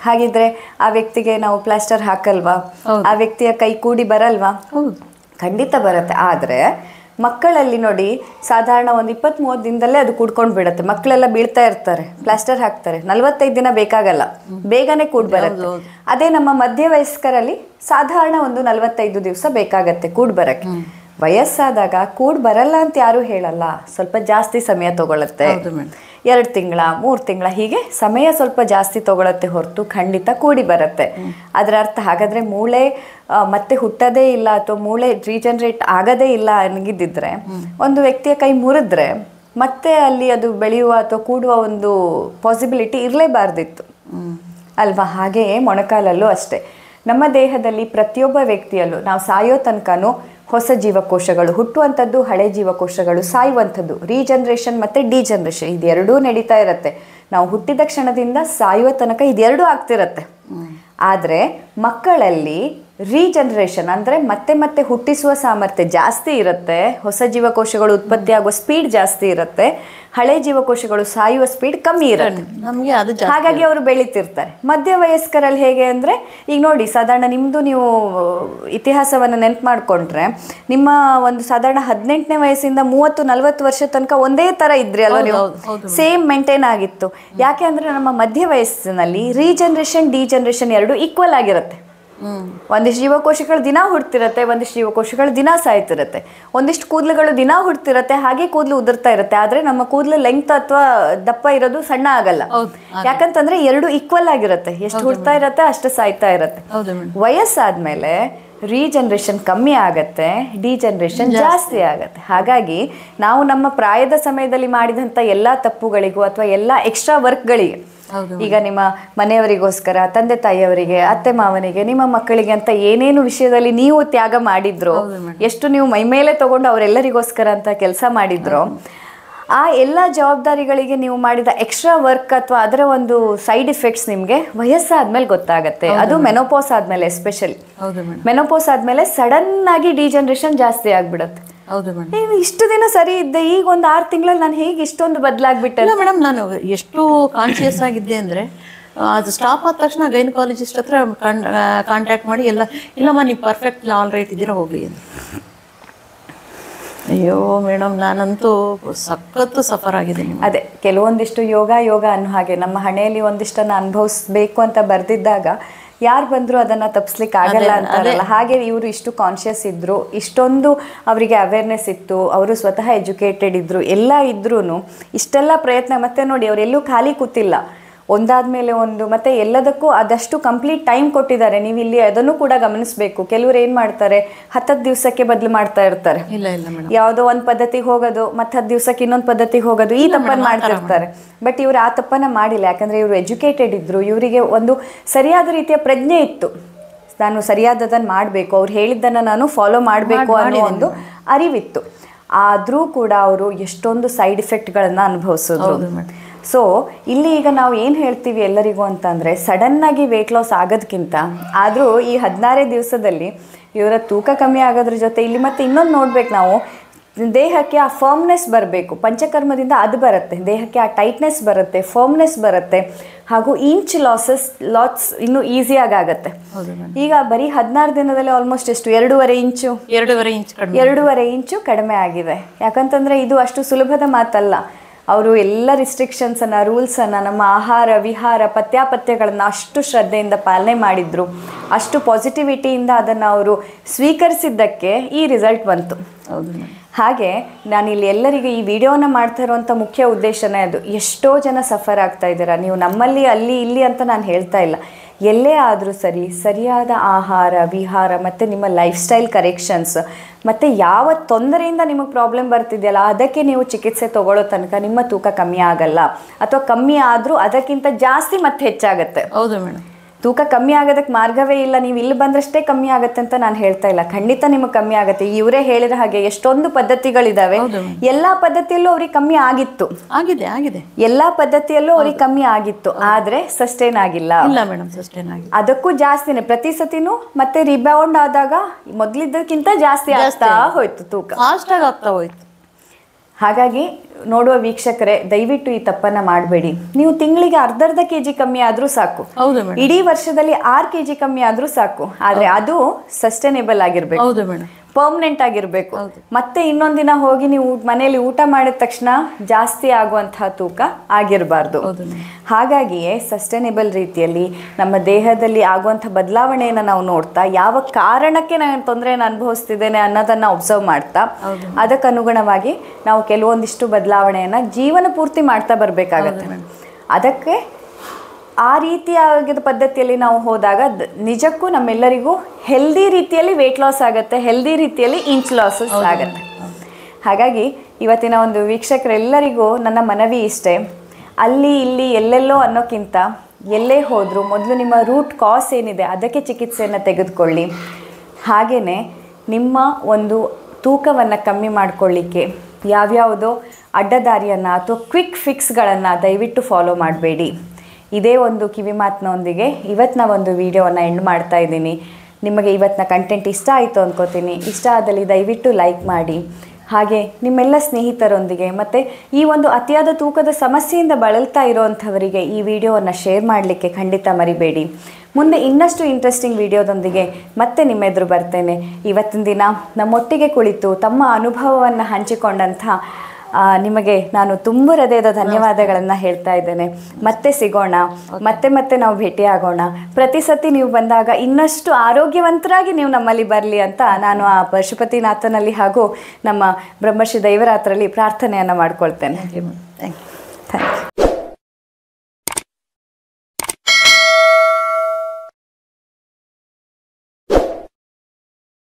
ಹಾಗಿದ್ರೆ ಆ ವ್ಯಕ್ತಿಗೆ ನಾವು ಪ್ಲಾಸ್ಟರ್ ಹಾಕಲ್ವಾ ಆ ವ್ಯಕ್ತಿಯ ಕೈ ಕೂಡಿ ಬರಲ್ವಾ ಹೌದು ಖಂಡಿತ ಬರುತ್ತೆ ಆದರೆ ಮಕ್ಕಳಲ್ಲಿ ನೋಡಿ ಸಾಧಾರಣ ಒಂದು ಇಪ್ಪತ್ತ್ ಮೂವತ್ತು ದಿನದಲ್ಲೇ ಅದು ಕೂಡ್ಕೊಂಡು ಬಿಡುತ್ತೆ ಮಕ್ಕಳೆಲ್ಲ ಬೀಳ್ತಾ ಇರ್ತಾರೆ ಪ್ಲಾಸ್ಟರ್ ಹಾಕ್ತಾರೆ ನಲವತ್ತೈದು ದಿನ ಬೇಕಾಗಲ್ಲ ಬೇಗನೆ ಕೂಡ್ ಬರುತ್ತೆ ಅದೇ ನಮ್ಮ ಮಧ್ಯವಯಸ್ಕರಲ್ಲಿ ಸಾಧಾರಣ ಒಂದು ನಲವತ್ತೈದು ದಿವಸ ಬೇಕಾಗತ್ತೆ ಕೂಡ್ ಬರಕ್ಕೆ ವಯಸ್ಸಾದಾಗ ಕೂಡ್ ಬರಲ್ಲ ಅಂತ ಯಾರು ಹೇಳಲ್ಲ ಸ್ವಲ್ಪ ಜಾಸ್ತಿ ಸಮಯ ತಗೊಳುತ್ತೆ ಹೌದು ಮೇಡಮ್ ಎರಡು ತಿಂಗಳ ಮೂರು ತಿಂಗಳ ಹೀಗೆ ಸಮಯ ಸ್ವಲ್ಪ ಜಾಸ್ತಿ ತಗೊಳತ್ತೆ ಹೊರತು ಖಂಡಿತ ಕೂಡಿ ಬರುತ್ತೆ ಅದರ ಅರ್ಥ ಹಾಗಾದ್ರೆ ಮೂಳೆ ಆ, ಮತ್ತೆ ಹುಟ್ಟೋದೇ ಇಲ್ಲ ಅಥವಾ ಮೂಳೆ ರೀಜನರೇಟ್ ಆಗದೇ ಇಲ್ಲ ಅನ್ನಗಿದ್ದಿದ್ರೆ ಒಂದು ವ್ಯಕ್ತಿಯ ಕೈ ಮುರಿದ್ರೆ ಮತ್ತೆ ಅಲ್ಲಿ ಅದು ಬೆಳೆಯುವ ಅಥವಾ ಕೂಡುವ ಒಂದು ಪಾಸಿಬಿಲಿಟಿ ಇರಲೇಬಾರ್ದಿತ್ತು ಅಲ್ವಾ ಹಾಗೆಯೇ ಮೊಣಕಾಲಲ್ಲೂ ಅಷ್ಟೇ ನಮ್ಮ ದೇಹದಲ್ಲಿ ಪ್ರತಿಯೊಬ್ಬ ವ್ಯಕ್ತಿಯಲ್ಲೂ ನಾವು ಸಾಯೋ ತನಕನೂ ಹೊಸ ಜೀವಕೋಶಗಳು ಹುಟ್ಟುವಂಥದ್ದು ಹಳೆ ಜೀವಕೋಶಗಳು ಸಾಯುವಂಥದ್ದು ರೀಜನ್ರೇಷನ್ ಮತ್ತು ಡಿಜನ್ರೇಷನ್ ಇದೆರಡೂ ನಡೀತಾ ಇರುತ್ತೆ ನಾವು ಹುಟ್ಟಿದ ಕ್ಷಣದಿಂದ ಸಾಯುವ ತನಕ ಇದೆರಡೂ ಆಗ್ತಿರತ್ತೆ ಆದರೆ ಮಕ್ಕಳಲ್ಲಿ ರೀಜನ್ರೇಷನ್ ಅಂದರೆ ಮತ್ತೆ ಮತ್ತೆ ಹುಟ್ಟಿಸುವ ಸಾಮರ್ಥ್ಯ ಜಾಸ್ತಿ ಇರುತ್ತೆ ಹೊಸ ಜೀವಕೋಶಗಳು ಉತ್ಪತ್ತಿಯಾಗುವ ಸ್ಪೀಡ್ ಜಾಸ್ತಿ ಇರುತ್ತೆ ಹಳೆ ಜೀವಕೋಶಗಳು ಸಾಯುವ ಸ್ಪೀಡ್ ಕಮ್ಮಿ ಇರುತ್ತೆ ನಮಗೆ ಅದು ಜಾಸ್ತಿ ಹಾಗಾಗಿ ಅವರು ಬೆಳೀತಿರ್ತಾರೆ ಮಧ್ಯ ವಯಸ್ಕರಲ್ಲಿ ಹೇಗೆ ಅಂದರೆ ಈಗ ನೋಡಿ ಸಾಧಾರಣ ನಿಮ್ಮದು ನೀವು ಇತಿಹಾಸವನ್ನು ನೆನ್ಪು ಮಾಡಿಕೊಂಡ್ರೆ ನಿಮ್ಮ ಒಂದು ಸಾಧಾರಣ ಹದಿನೆಂಟನೇ ವಯಸ್ಸಿಂದ ಮೂವತ್ತು ನಲವತ್ತು ವರ್ಷ ತನಕ ಒಂದೇ ಥರ ಇದ್ರಿ ಅಲ್ವಾ ನೀವು ಸೇಮ್ ಮೇಂಟೈನ್ ಆಗಿತ್ತು ಯಾಕೆ ಅಂದರೆ ನಮ್ಮ ಮಧ್ಯ ವಯಸ್ಸಿನಲ್ಲಿ ರೀಜನ್ರೇಷನ್ ಡಿಜನ್ರೇಷನ್ ಎರಡು ಈಕ್ವಲ್ ಆಗಿರುತ್ತೆ ಹ್ಮ್ ಒಂದಿಷ್ಟು ಜೀವಕೋಶಗಳು ದಿನ ಹುಡ್ತಿರತ್ತೆ ಒಂದಿಷ್ಟು ಜೀವಕೋಶಗಳು ದಿನ ಸಾಯ್ತಿರತ್ತೆ ಒಂದಿಷ್ಟು ಕೂದಲುಗಳು ದಿನ ಹುಡ್ತಿರತ್ತೆ ಹಾಗೆ ಕೂದಲು ಉದುರ್ತಾ ಇರುತ್ತೆ ಆದ್ರೆ ನಮ್ಮ ಕೂದಲು ಲೆಂತ್ ಅಥವಾ ದಪ್ಪ ಇರೋದು ಸಣ್ಣ ಆಗಲ್ಲ ಹೌದು, ಯಾಕಂತಂದ್ರೆ ಎರಡು ಈಕ್ವಲ್ ಆಗಿರುತ್ತೆ ಎಷ್ಟು ಹುಡ್ತಾ ಇರತ್ತೆ ಅಷ್ಟು ಸಾಯ್ತಾ ಇರತ್ತೆ ಹೌದು ಮೇಡಮ್ ವಯಸ್ಸಾದ್ಮೇಲೆ ರೀಜನ್ರೇಷನ್ ಕಮ್ಮಿ ಆಗತ್ತೆ ಡಿಜನ್ರೇಷನ್ ಜಾಸ್ತಿ ಆಗತ್ತೆ ಹಾಗಾಗಿ ನಾವು ನಮ್ಮ ಪ್ರಾಯದ ಸಮಯದಲ್ಲಿ ಮಾಡಿದಂಥ ಎಲ್ಲ ತಪ್ಪುಗಳಿಗೂ ಅಥವಾ ಎಲ್ಲ ಎಕ್ಸ್ಟ್ರಾ ವರ್ಕ್ಗಳಿಗೆ ಹೌದು ಈಗ ನಿಮ್ಮ ಮನೆಯವರಿಗೋಸ್ಕರ ತಂದೆ ತಾಯಿಯವರಿಗೆ ಅತ್ತೆ ಮಾವನಿಗೆ ನಿಮ್ಮ ಮಕ್ಕಳಿಗೆ ಅಂತ ಏನೇನು ವಿಷಯದಲ್ಲಿ ನೀವು ತ್ಯಾಗ ಮಾಡಿದ್ರು ಎಷ್ಟು ನೀವು ಮೈಮೇಲೆ ತಗೊಂಡು ಅವರೆಲ್ಲರಿಗೋಸ್ಕರ ಅಂತ ಕೆಲಸ ಮಾಡಿದ್ರು ಆ ಎಲ್ಲ ಜವಾಬ್ದಾರಿಗಳಿಗೆ ನೀವು ಮಾಡಿದ ಎಕ್ಸ್ಟ್ರಾ ವರ್ಕ್ ಅಥವಾ ಅದರ ಒಂದು ಸೈಡ್ ಇಫೆಕ್ಟ್ಸ್ ನಿಮಗೆ ವಯಸ್ಸಾದ್ಮೇಲೆ ಗೊತ್ತಾಗತ್ತೆ ಅದು ಮೆನೋಪಾಸ್ ಆದ್ಮೇಲೆ ಎಸ್ಪೆಷಲಿ ಹೌದು ಮೇಡಮ್ ಮೆನೋಪಾಸ್ ಆದ್ಮೇಲೆ ಸಡನ್ ಆಗಿ ಡಿಜನ್ರೇಷನ್ ಜಾಸ್ತಿ ಆಗ್ಬಿಡುತ್ತೆ ಹೌದು ಮೇಡಮ್ ಏ, ಇಷ್ಟು ದಿನ ಸರಿ ಇದ್ದೆ ಈಗ ಒಂದು ಆರು ತಿಂಗಳಲ್ಲಿ ನಾನು ಹೇಗೆ ಇಷ್ಟೊಂದು ಬದಲಾಗ್ಬಿಟ್ಟೆ ಇಲ್ಲ ಮೇಡಮ್ ನಾನು ಎಷ್ಟು ಕಾನ್ಶಿಯಸ್ ಆಗಿದ್ದೆ ಅಂದರೆ ಅದು ಸ್ಟಾಪ್ ಆದ ತಕ್ಷಣ ಗೈನಕಾಲಜಿಸ್ಟ್ ಹತ್ರ ಕಾಂಟ್ಯಾಕ್ಟ್ ಮಾಡಿ ಎಲ್ಲ ಇಲ್ಲಮ್ಮ ನೀವು ಪರ್ಫೆಕ್ಟ್ ಆಲ್ ರೈಟ್ ಇದ್ದೀರಾ ಹೋಗಿ ಅಂತ ಅಯ್ಯೋ ಮೇಡಮ್ ನಾನಂತೂ ಸಖತ್ತು ಸಫರ್ ಆಗಿದ್ದೀನಿ ಅದೇ ಕೆಲವೊಂದಿಷ್ಟು ಯೋಗ ಯೋಗ ಅನ್ನೋ ಹಾಗೆ ನಮ್ಮ ಹಣೆಯಲ್ಲಿ ಒಂದಿಷ್ಟನ್ನ ಅನುಭವಿಸ್ಬೇಕು ಅಂತ ಬರ್ದಿದ್ದಾಗ ಯಾರು ಬಂದ್ರು ಅದನ್ನ ತಪ್ಪಿಸ್ಲಿಕ್ಕೆ ಆಗಲ್ಲ ಅಂತಾರಲ್ಲ ಹಾಗೆ ಇವರು ಇಷ್ಟು ಕಾನ್ಶಿಯಸ್ ಇದ್ರು ಇಷ್ಟೊಂದು ಅವರಿಗೆ ಅವೇರ್ನೆಸ್ ಇತ್ತು ಅವರು ಸ್ವತಃ ಎಜುಕೇಟೆಡ್ ಇದ್ರು ಎಲ್ಲ ಇದ್ರೂ ಇಷ್ಟೆಲ್ಲ ಪ್ರಯತ್ನ ಮತ್ತೆ ನೋಡಿ ಅವರೆಲ್ಲೂ ಖಾಲಿ ಕೂತಿಲ್ಲ ಒಂದಾದ್ಮೇಲೆ ಒಂದು ಮತ್ತೆ ಎಲ್ಲದಕ್ಕೂ ಅದಷ್ಟು ಕಂಪ್ಲೀಟ್ ಟೈಮ್ ಕೊಟ್ಟಿದ್ದಾರೆ ನೀವು ಇಲ್ಲಿ ಅದನ್ನು ಕೂಡ ಗಮನಿಸಬೇಕು ಕೆಲವರು ಏನ್ ಮಾಡ್ತಾರೆ ಹತ್ತತ್ತು ದಿವಸಕ್ಕೆ ಬದಲು ಮಾಡ್ತಾ ಇರ್ತಾರೆ ಇಲ್ಲ ಇಲ್ಲ ಮೇಡಮ್ ಯಾವುದೋ ಒಂದು ಪದ್ಧತಿಗೆ ಹೋಗೋದು ಮತ್ತೆ ಹತ್ತು ದಿವಸಕ್ಕೆ ಇನ್ನೊಂದು ಪದ್ಧತಿಗೆ ಹೋಗೋದು ಈ ತಪ್ಪನ್ನು ಮಾಡ್ತಿರ್ತಾರೆ ಬಟ್ ಇವರು ಆ ತಪ್ಪನ್ನ ಮಾಡಿಲ್ಲ ಯಾಕಂದ್ರೆ ಇವರು ಎಜುಕೇಟೆಡ್ ಇದ್ರು ಇವರಿಗೆ ಒಂದು ಸರಿಯಾದ ರೀತಿಯ ಪ್ರಜ್ಞೆ ಇತ್ತು ನಾನು ಸರಿಯಾದದನ್ನು ಮಾಡಬೇಕು ಅವ್ರು ಹೇಳಿದ್ದನ್ನು ನಾನು ಫಾಲೋ ಮಾಡಬೇಕು ಅನ್ನೋ ಒಂದು ಅರಿವಿತ್ತು ಆದರೂ ಕೂಡ ಅವರು ಎಷ್ಟೊಂದು ಸೈಡ್ ಇಫೆಕ್ಟ್ಗಳನ್ನು ಅನುಭವಿಸಿದ್ರು ಸೊ ಇಲ್ಲಿ ಈಗ ನಾವು ಏನು ಹೇಳ್ತೀವಿ ಎಲ್ಲರಿಗೂ ಅಂತಂದರೆ ಸಡನ್ನಾಗಿ ವೆಯ್ಟ್ ಲಾಸ್ ಆಗೋದಕ್ಕಿಂತ ಆದರೂ ಈ ಹದಿನಾರೇ ದಿವಸದಲ್ಲಿ ಇವರ ತೂಕ ಕಮ್ಮಿ ಆಗೋದ್ರ ಜೊತೆ ಇಲ್ಲಿ ಮತ್ತೆ ಇನ್ನೊಂದು ನೋಡ್ಬೇಕು ನಾವು ದೇಹಕ್ಕೆ ಆ ಫರ್ಮ್ನೆಸ್ ಬರಬೇಕು ಪಂಚಕರ್ಮದಿಂದ ಅದು ಬರುತ್ತೆ ದೇಹಕ್ಕೆ ಆ ಟೈಟ್ನೆಸ್ ಬರುತ್ತೆ ಫರ್ಮ್ನೆಸ್ ಬರುತ್ತೆ ಹಾಗೂ ಇಂಚ್ ಲಾಸಸ್ ಲಾಟ್ಸ್ ಇನ್ನೂ ಈಸಿಯಾಗಿ ಆಗುತ್ತೆ ಹೌದು ಮೇಡಮ್ ಈಗ ಬರೀ ಹದಿನಾರು ದಿನದಲ್ಲಿ ಆಲ್ಮೋಸ್ಟ್ ಎಷ್ಟು ಎರಡೂವರೆ ಇಂಚು ಎರಡೂವರೆ ಇಂಚ್ ಕಡಿಮೆ ಎರಡೂವರೆ ಇಂಚು ಕಡಿಮೆ ಆಗಿದೆ ಯಾಕಂತಂದ್ರೆ ಇದು ಅಷ್ಟು ಸುಲಭದ ಮಾತಲ್ಲ ಅವರು ಎಲ್ಲ ರಿಸ್ಟ್ರಿಕ್ಷನ್ಸನ್ನು ರೂಲ್ಸನ್ನು ನಮ್ಮ ಆಹಾರ ವಿಹಾರ ಪತ್ಯಾಪತ್ಯಗಳನ್ನು ಅಷ್ಟು ಶ್ರದ್ಧೆಯಿಂದ ಪಾಲನೆ ಮಾಡಿದ್ರು ಅಷ್ಟು ಪಾಸಿಟಿವಿಟಿಯಿಂದ ಅದನ್ನು ಅವರು ಸ್ವೀಕರಿಸಿದ್ದಕ್ಕೆ ಈ ರಿಸಲ್ಟ್ ಬಂತು ಹೌದು ಮೇಡಮ್ ಹಾಗೆ ನಾನಿಲ್ಲಿ ಎಲ್ಲರಿಗೂ ಈ ವಿಡಿಯೋನ ಮಾಡ್ತಾ ಇರುವಂಥ ಮುಖ್ಯ ಉದ್ದೇಶನೇ ಅದು ಎಷ್ಟೋ ಜನ ಸಫರ್ ಆಗ್ತಾ ಇದ್ದೀರಾ ನೀವು ನಮ್ಮಲ್ಲಿ ಅಲ್ಲಿ ಇಲ್ಲಿ ಅಂತ ನಾನು ಹೇಳ್ತಾ ಇಲ್ಲ ಎಲ್ಲೇ ಆದರೂ ಸರಿ ಸರಿಯಾದ ಆಹಾರ ವಿಹಾರ ಮತ್ತು ನಿಮ್ಮ ಲೈಫ್ ಸ್ಟೈಲ್ ಕರೆಕ್ಷನ್ಸ್ ಮತ್ತು ಯಾವ ತೊಂದರೆಯಿಂದ ನಿಮಗೆ ಪ್ರಾಬ್ಲಮ್ ಬರ್ತಿದೆಯಲ್ಲ ಅದಕ್ಕೆ ನೀವು ಚಿಕಿತ್ಸೆ ತಗೊಳ್ಳೋ ತನಕ ನಿಮ್ಮ ತೂಕ ಕಮ್ಮಿ ಆಗಲ್ಲ ಅಥವಾ ಕಮ್ಮಿ ಆದರೂ ಅದಕ್ಕಿಂತ ಜಾಸ್ತಿ ಮತ್ತೆ ಹೆಚ್ಚಾಗುತ್ತೆ ಹೌದು ಮೇಡಮ್ ತೂಕ ಕಮ್ಮಿ ಆಗೋದಕ್ಕೆ ಮಾರ್ಗವೇ ಇಲ್ಲ ನೀವು ಇಲ್ಲಿ ಬಂದ್ರಷ್ಟೇ ಕಮ್ಮಿ ಆಗುತ್ತೆ ಅಂತ ನಾನು ಹೇಳ್ತಾ ಇಲ್ಲ ಖಂಡಿತ ನಿಮಗೆ ಕಮ್ಮಿ ಆಗುತ್ತೆ ಇವರೇ ಹೇಳಿದ ಹಾಗೆ ಎಷ್ಟೊಂದು ಪದ್ಧತಿಗಳಿದಾವೆ ಎಲ್ಲಾ ಪದ್ಧತಿಯಲ್ಲೂ ಅವ್ರಿಗೆ ಕಮ್ಮಿ ಆಗಿತ್ತು ಆಗಿದೆ ಆಗಿದೆ ಎಲ್ಲಾ ಪದ್ಧತಿಯಲ್ಲೂ ಅವ್ರಿಗೆ ಕಮ್ಮಿ ಆಗಿತ್ತು ಆದ್ರೆ ಸಸ್ಟೈನ್ ಆಗಿಲ್ಲ ಇಲ್ಲ ಮೇಡಮ್ ಸಸ್ಟೈನ್ ಆಗಿದೆ ಅದಕ್ಕೂ ಜಾಸ್ತಿನೇ ಪ್ರತಿ ಸತಿನೂ ಮತ್ತೆ ರಿಬೌಂಡ್ ಆದಾಗ ಮೊದ್ಲಿದ್ದಕ್ಕಿಂತ ಜಾಸ್ತಿ ಆಗ್ತಾ ಹೋಯ್ತು ತೂಕ ಫಾಸ್ಟಾಗಿ ಆಗ್ತಾ ಹೋಯ್ತು ಹಾಗಾಗಿ ನೋಡುವ ವೀಕ್ಷಕರೇ ದಯವಿಟ್ಟು ಈ ತಪ್ಪನ್ನ ಮಾಡಬೇಡಿ ನೀವು ತಿಂಗಳಿಗೆ ಅರ್ಧರ್ಧ ಕೆ ಜಿ ಕಮ್ಮಿ ಆದರೂ ಸಾಕು ಹೌದು ಮೇಡಮ್ ಇಡೀ ವರ್ಷದಲ್ಲಿ ಆರು ಕೆ ಜಿ ಕಮ್ಮಿ ಆದರೂ ಸಾಕು ಆದರೆ ಅದು ಸಸ್ಟೈನೇಬಲ್ ಆಗಿರ್ಬೇಕು ಹೌದು ಮೇಡಮ್ ಪರ್ಮನೆಂಟ್ ಆಗಿರಬೇಕು ಮತ್ತೆ ಇನ್ನೊಂದಿನ ಹೋಗಿ ನೀವು ಮನೆಯಲ್ಲಿ ಊಟ ಮಾಡಿದ ತಕ್ಷಣ ಜಾಸ್ತಿ ಆಗುವಂತಹ ತೂಕ ಆಗಿರಬಾರ್ದು ಹೌದು ಮೇಡಮ್ ಹಾಗಾಗಿಯೇ ಸಸ್ಟೈನೇಬಲ್ ರೀತಿಯಲ್ಲಿ ನಮ್ಮ ದೇಹದಲ್ಲಿ ಆಗುವಂಥ ಬದಲಾವಣೆಯನ್ನು ನಾವು ನೋಡ್ತಾ ಯಾವ ಕಾರಣಕ್ಕೆ ನಾನು ತೊಂದರೆಯನ್ನು ಅನುಭವಿಸ್ತಿದ್ದೇನೆ ಅನ್ನೋದನ್ನು ಒಬ್ಸರ್ವ್ ಮಾಡ್ತಾ ಅದಕ್ಕೆ ಅನುಗುಣವಾಗಿ ನಾವು ಕೆಲವೊಂದಿಷ್ಟು ಬದಲಾವಣೆಯನ್ನು ಜೀವನ ಪೂರ್ತಿ ಮಾಡ್ತಾ ಬರಬೇಕಾಗತ್ತೆ ಅದಕ್ಕೆ ಆ ರೀತಿಯಾಗಿದ್ದ ಪದ್ಧತಿಯಲ್ಲಿ ನಾವು ಹೋದಾಗ ದ- ನಿಜಕ್ಕೂ ನಮ್ಮೆಲ್ಲರಿಗೂ ಹೆಲ್ದಿ ರೀತಿಯಲ್ಲಿ ವೆಯ್ಟ್ ಲಾಸ್ ಆಗುತ್ತೆ ಹೆಲ್ದಿ ರೀತಿಯಲ್ಲಿ ಇಂಚ್ ಲಾಸಸ್ ಆಗುತ್ತೆ ಹಾಗಾಗಿ ಇವತ್ತಿನ ಒಂದು ವೀಕ್ಷಕರೆಲ್ಲರಿಗೂ ನನ್ನ ಮನವಿ ಇಷ್ಟೇ ಅಲ್ಲಿ ಇಲ್ಲಿ ಎಲ್ಲೆಲ್ಲೋ ಅನ್ನೋಕ್ಕಿಂತ ಎಲ್ಲೇ ಹೋದರೂ ಮೊದಲು ನಿಮ್ಮ ರೂಟ್ ಕಾಸ್ ಏನಿದೆ ಅದಕ್ಕೆ ಚಿಕಿತ್ಸೆಯನ್ನು ತೆಗೆದುಕೊಳ್ಳಿ ಹಾಗೆಯೇ ನಿಮ್ಮ ಒಂದು ತೂಕವನ್ನು ಕಮ್ಮಿ ಮಾಡಿಕೊಳ್ಳಿಕ್ಕೆ ಯಾವ್ಯಾವುದೋ ಅಡ್ಡದಾರಿಯನ್ನು ಅಥವಾ ಕ್ವಿಕ್ ಫಿಕ್ಸ್ಗಳನ್ನು ದಯವಿಟ್ಟು ಫಾಲೋ ಮಾಡಬೇಡಿ ಇದೇ ಒಂದು ಕಿವಿ ಮಾತಿನೊಂದಿಗೆ ಇವತ್ತಿನ ಒಂದು ವಿಡಿಯೋವನ್ನು ಎಂಡ್ ಮಾಡ್ತಾ ಇದ್ದೀನಿ ನಿಮಗೆ ಇವತ್ತಿನ ಕಂಟೆಂಟ್ ಇಷ್ಟ ಆಯಿತು ಅಂದ್ಕೋತೀನಿ ಇಷ್ಟ ಆದಲ್ಲಿ ದಯವಿಟ್ಟು ಲೈಕ್ ಮಾಡಿ ಹಾಗೆ ನಿಮ್ಮೆಲ್ಲ ಸ್ನೇಹಿತರೊಂದಿಗೆ ಮತ್ತು ಈ ಒಂದು ಅತಿಯಾದ ತೂಕದ ಸಮಸ್ಯೆಯಿಂದ ಬಳಲ್ತಾ ಇರೋವಂಥವರಿಗೆ ಈ ವಿಡಿಯೋವನ್ನು ಶೇರ್ ಮಾಡಲಿಕ್ಕೆ ಖಂಡಿತ ಮರಿಬೇಡಿ ಮುಂದೆ ಇನ್ನಷ್ಟು ಇಂಟ್ರೆಸ್ಟಿಂಗ್ ವಿಡಿಯೋದೊಂದಿಗೆ ಮತ್ತೆ ನಿಮ್ಮೆದುರು ಬರ್ತೇನೆ ಇವತ್ತಿನ ದಿನ ನಮ್ಮೊಟ್ಟಿಗೆ ಕುಳಿತು ತಮ್ಮ ಅನುಭವವನ್ನು ಹಂಚಿಕೊಂಡಂಥ ಆ, ನಿಮಗೆ ನಾನು ತುಂಬ ಹೃದಯದ ಧನ್ಯವಾದಗಳನ್ನು ಹೇಳ್ತಾ ಇದ್ದೇನೆ ಮತ್ತೆ ಸಿಗೋಣ ಮತ್ತೆ ಮತ್ತೆ ನಾವು ಭೇಟಿಯಾಗೋಣ ಪ್ರತಿ ಸತಿ ನೀವು ಬಂದಾಗ ಇನ್ನಷ್ಟು ಆರೋಗ್ಯವಂತರಾಗಿ ನೀವು ನಮ್ಮಲ್ಲಿ ಬರಲಿ ಅಂತ ನಾನು ಆ ಪಶುಪತಿನಾಥನಲ್ಲಿ ಹಾಗೂ ನಮ್ಮ ಬ್ರಹ್ಮಶ್ರೀ ದೈವರಾತ್ರಲ್ಲಿ ಪ್ರಾರ್ಥನೆಯನ್ನು ಮಾಡ್ಕೊಳ್ತೇನೆ thank you madam thank you thank you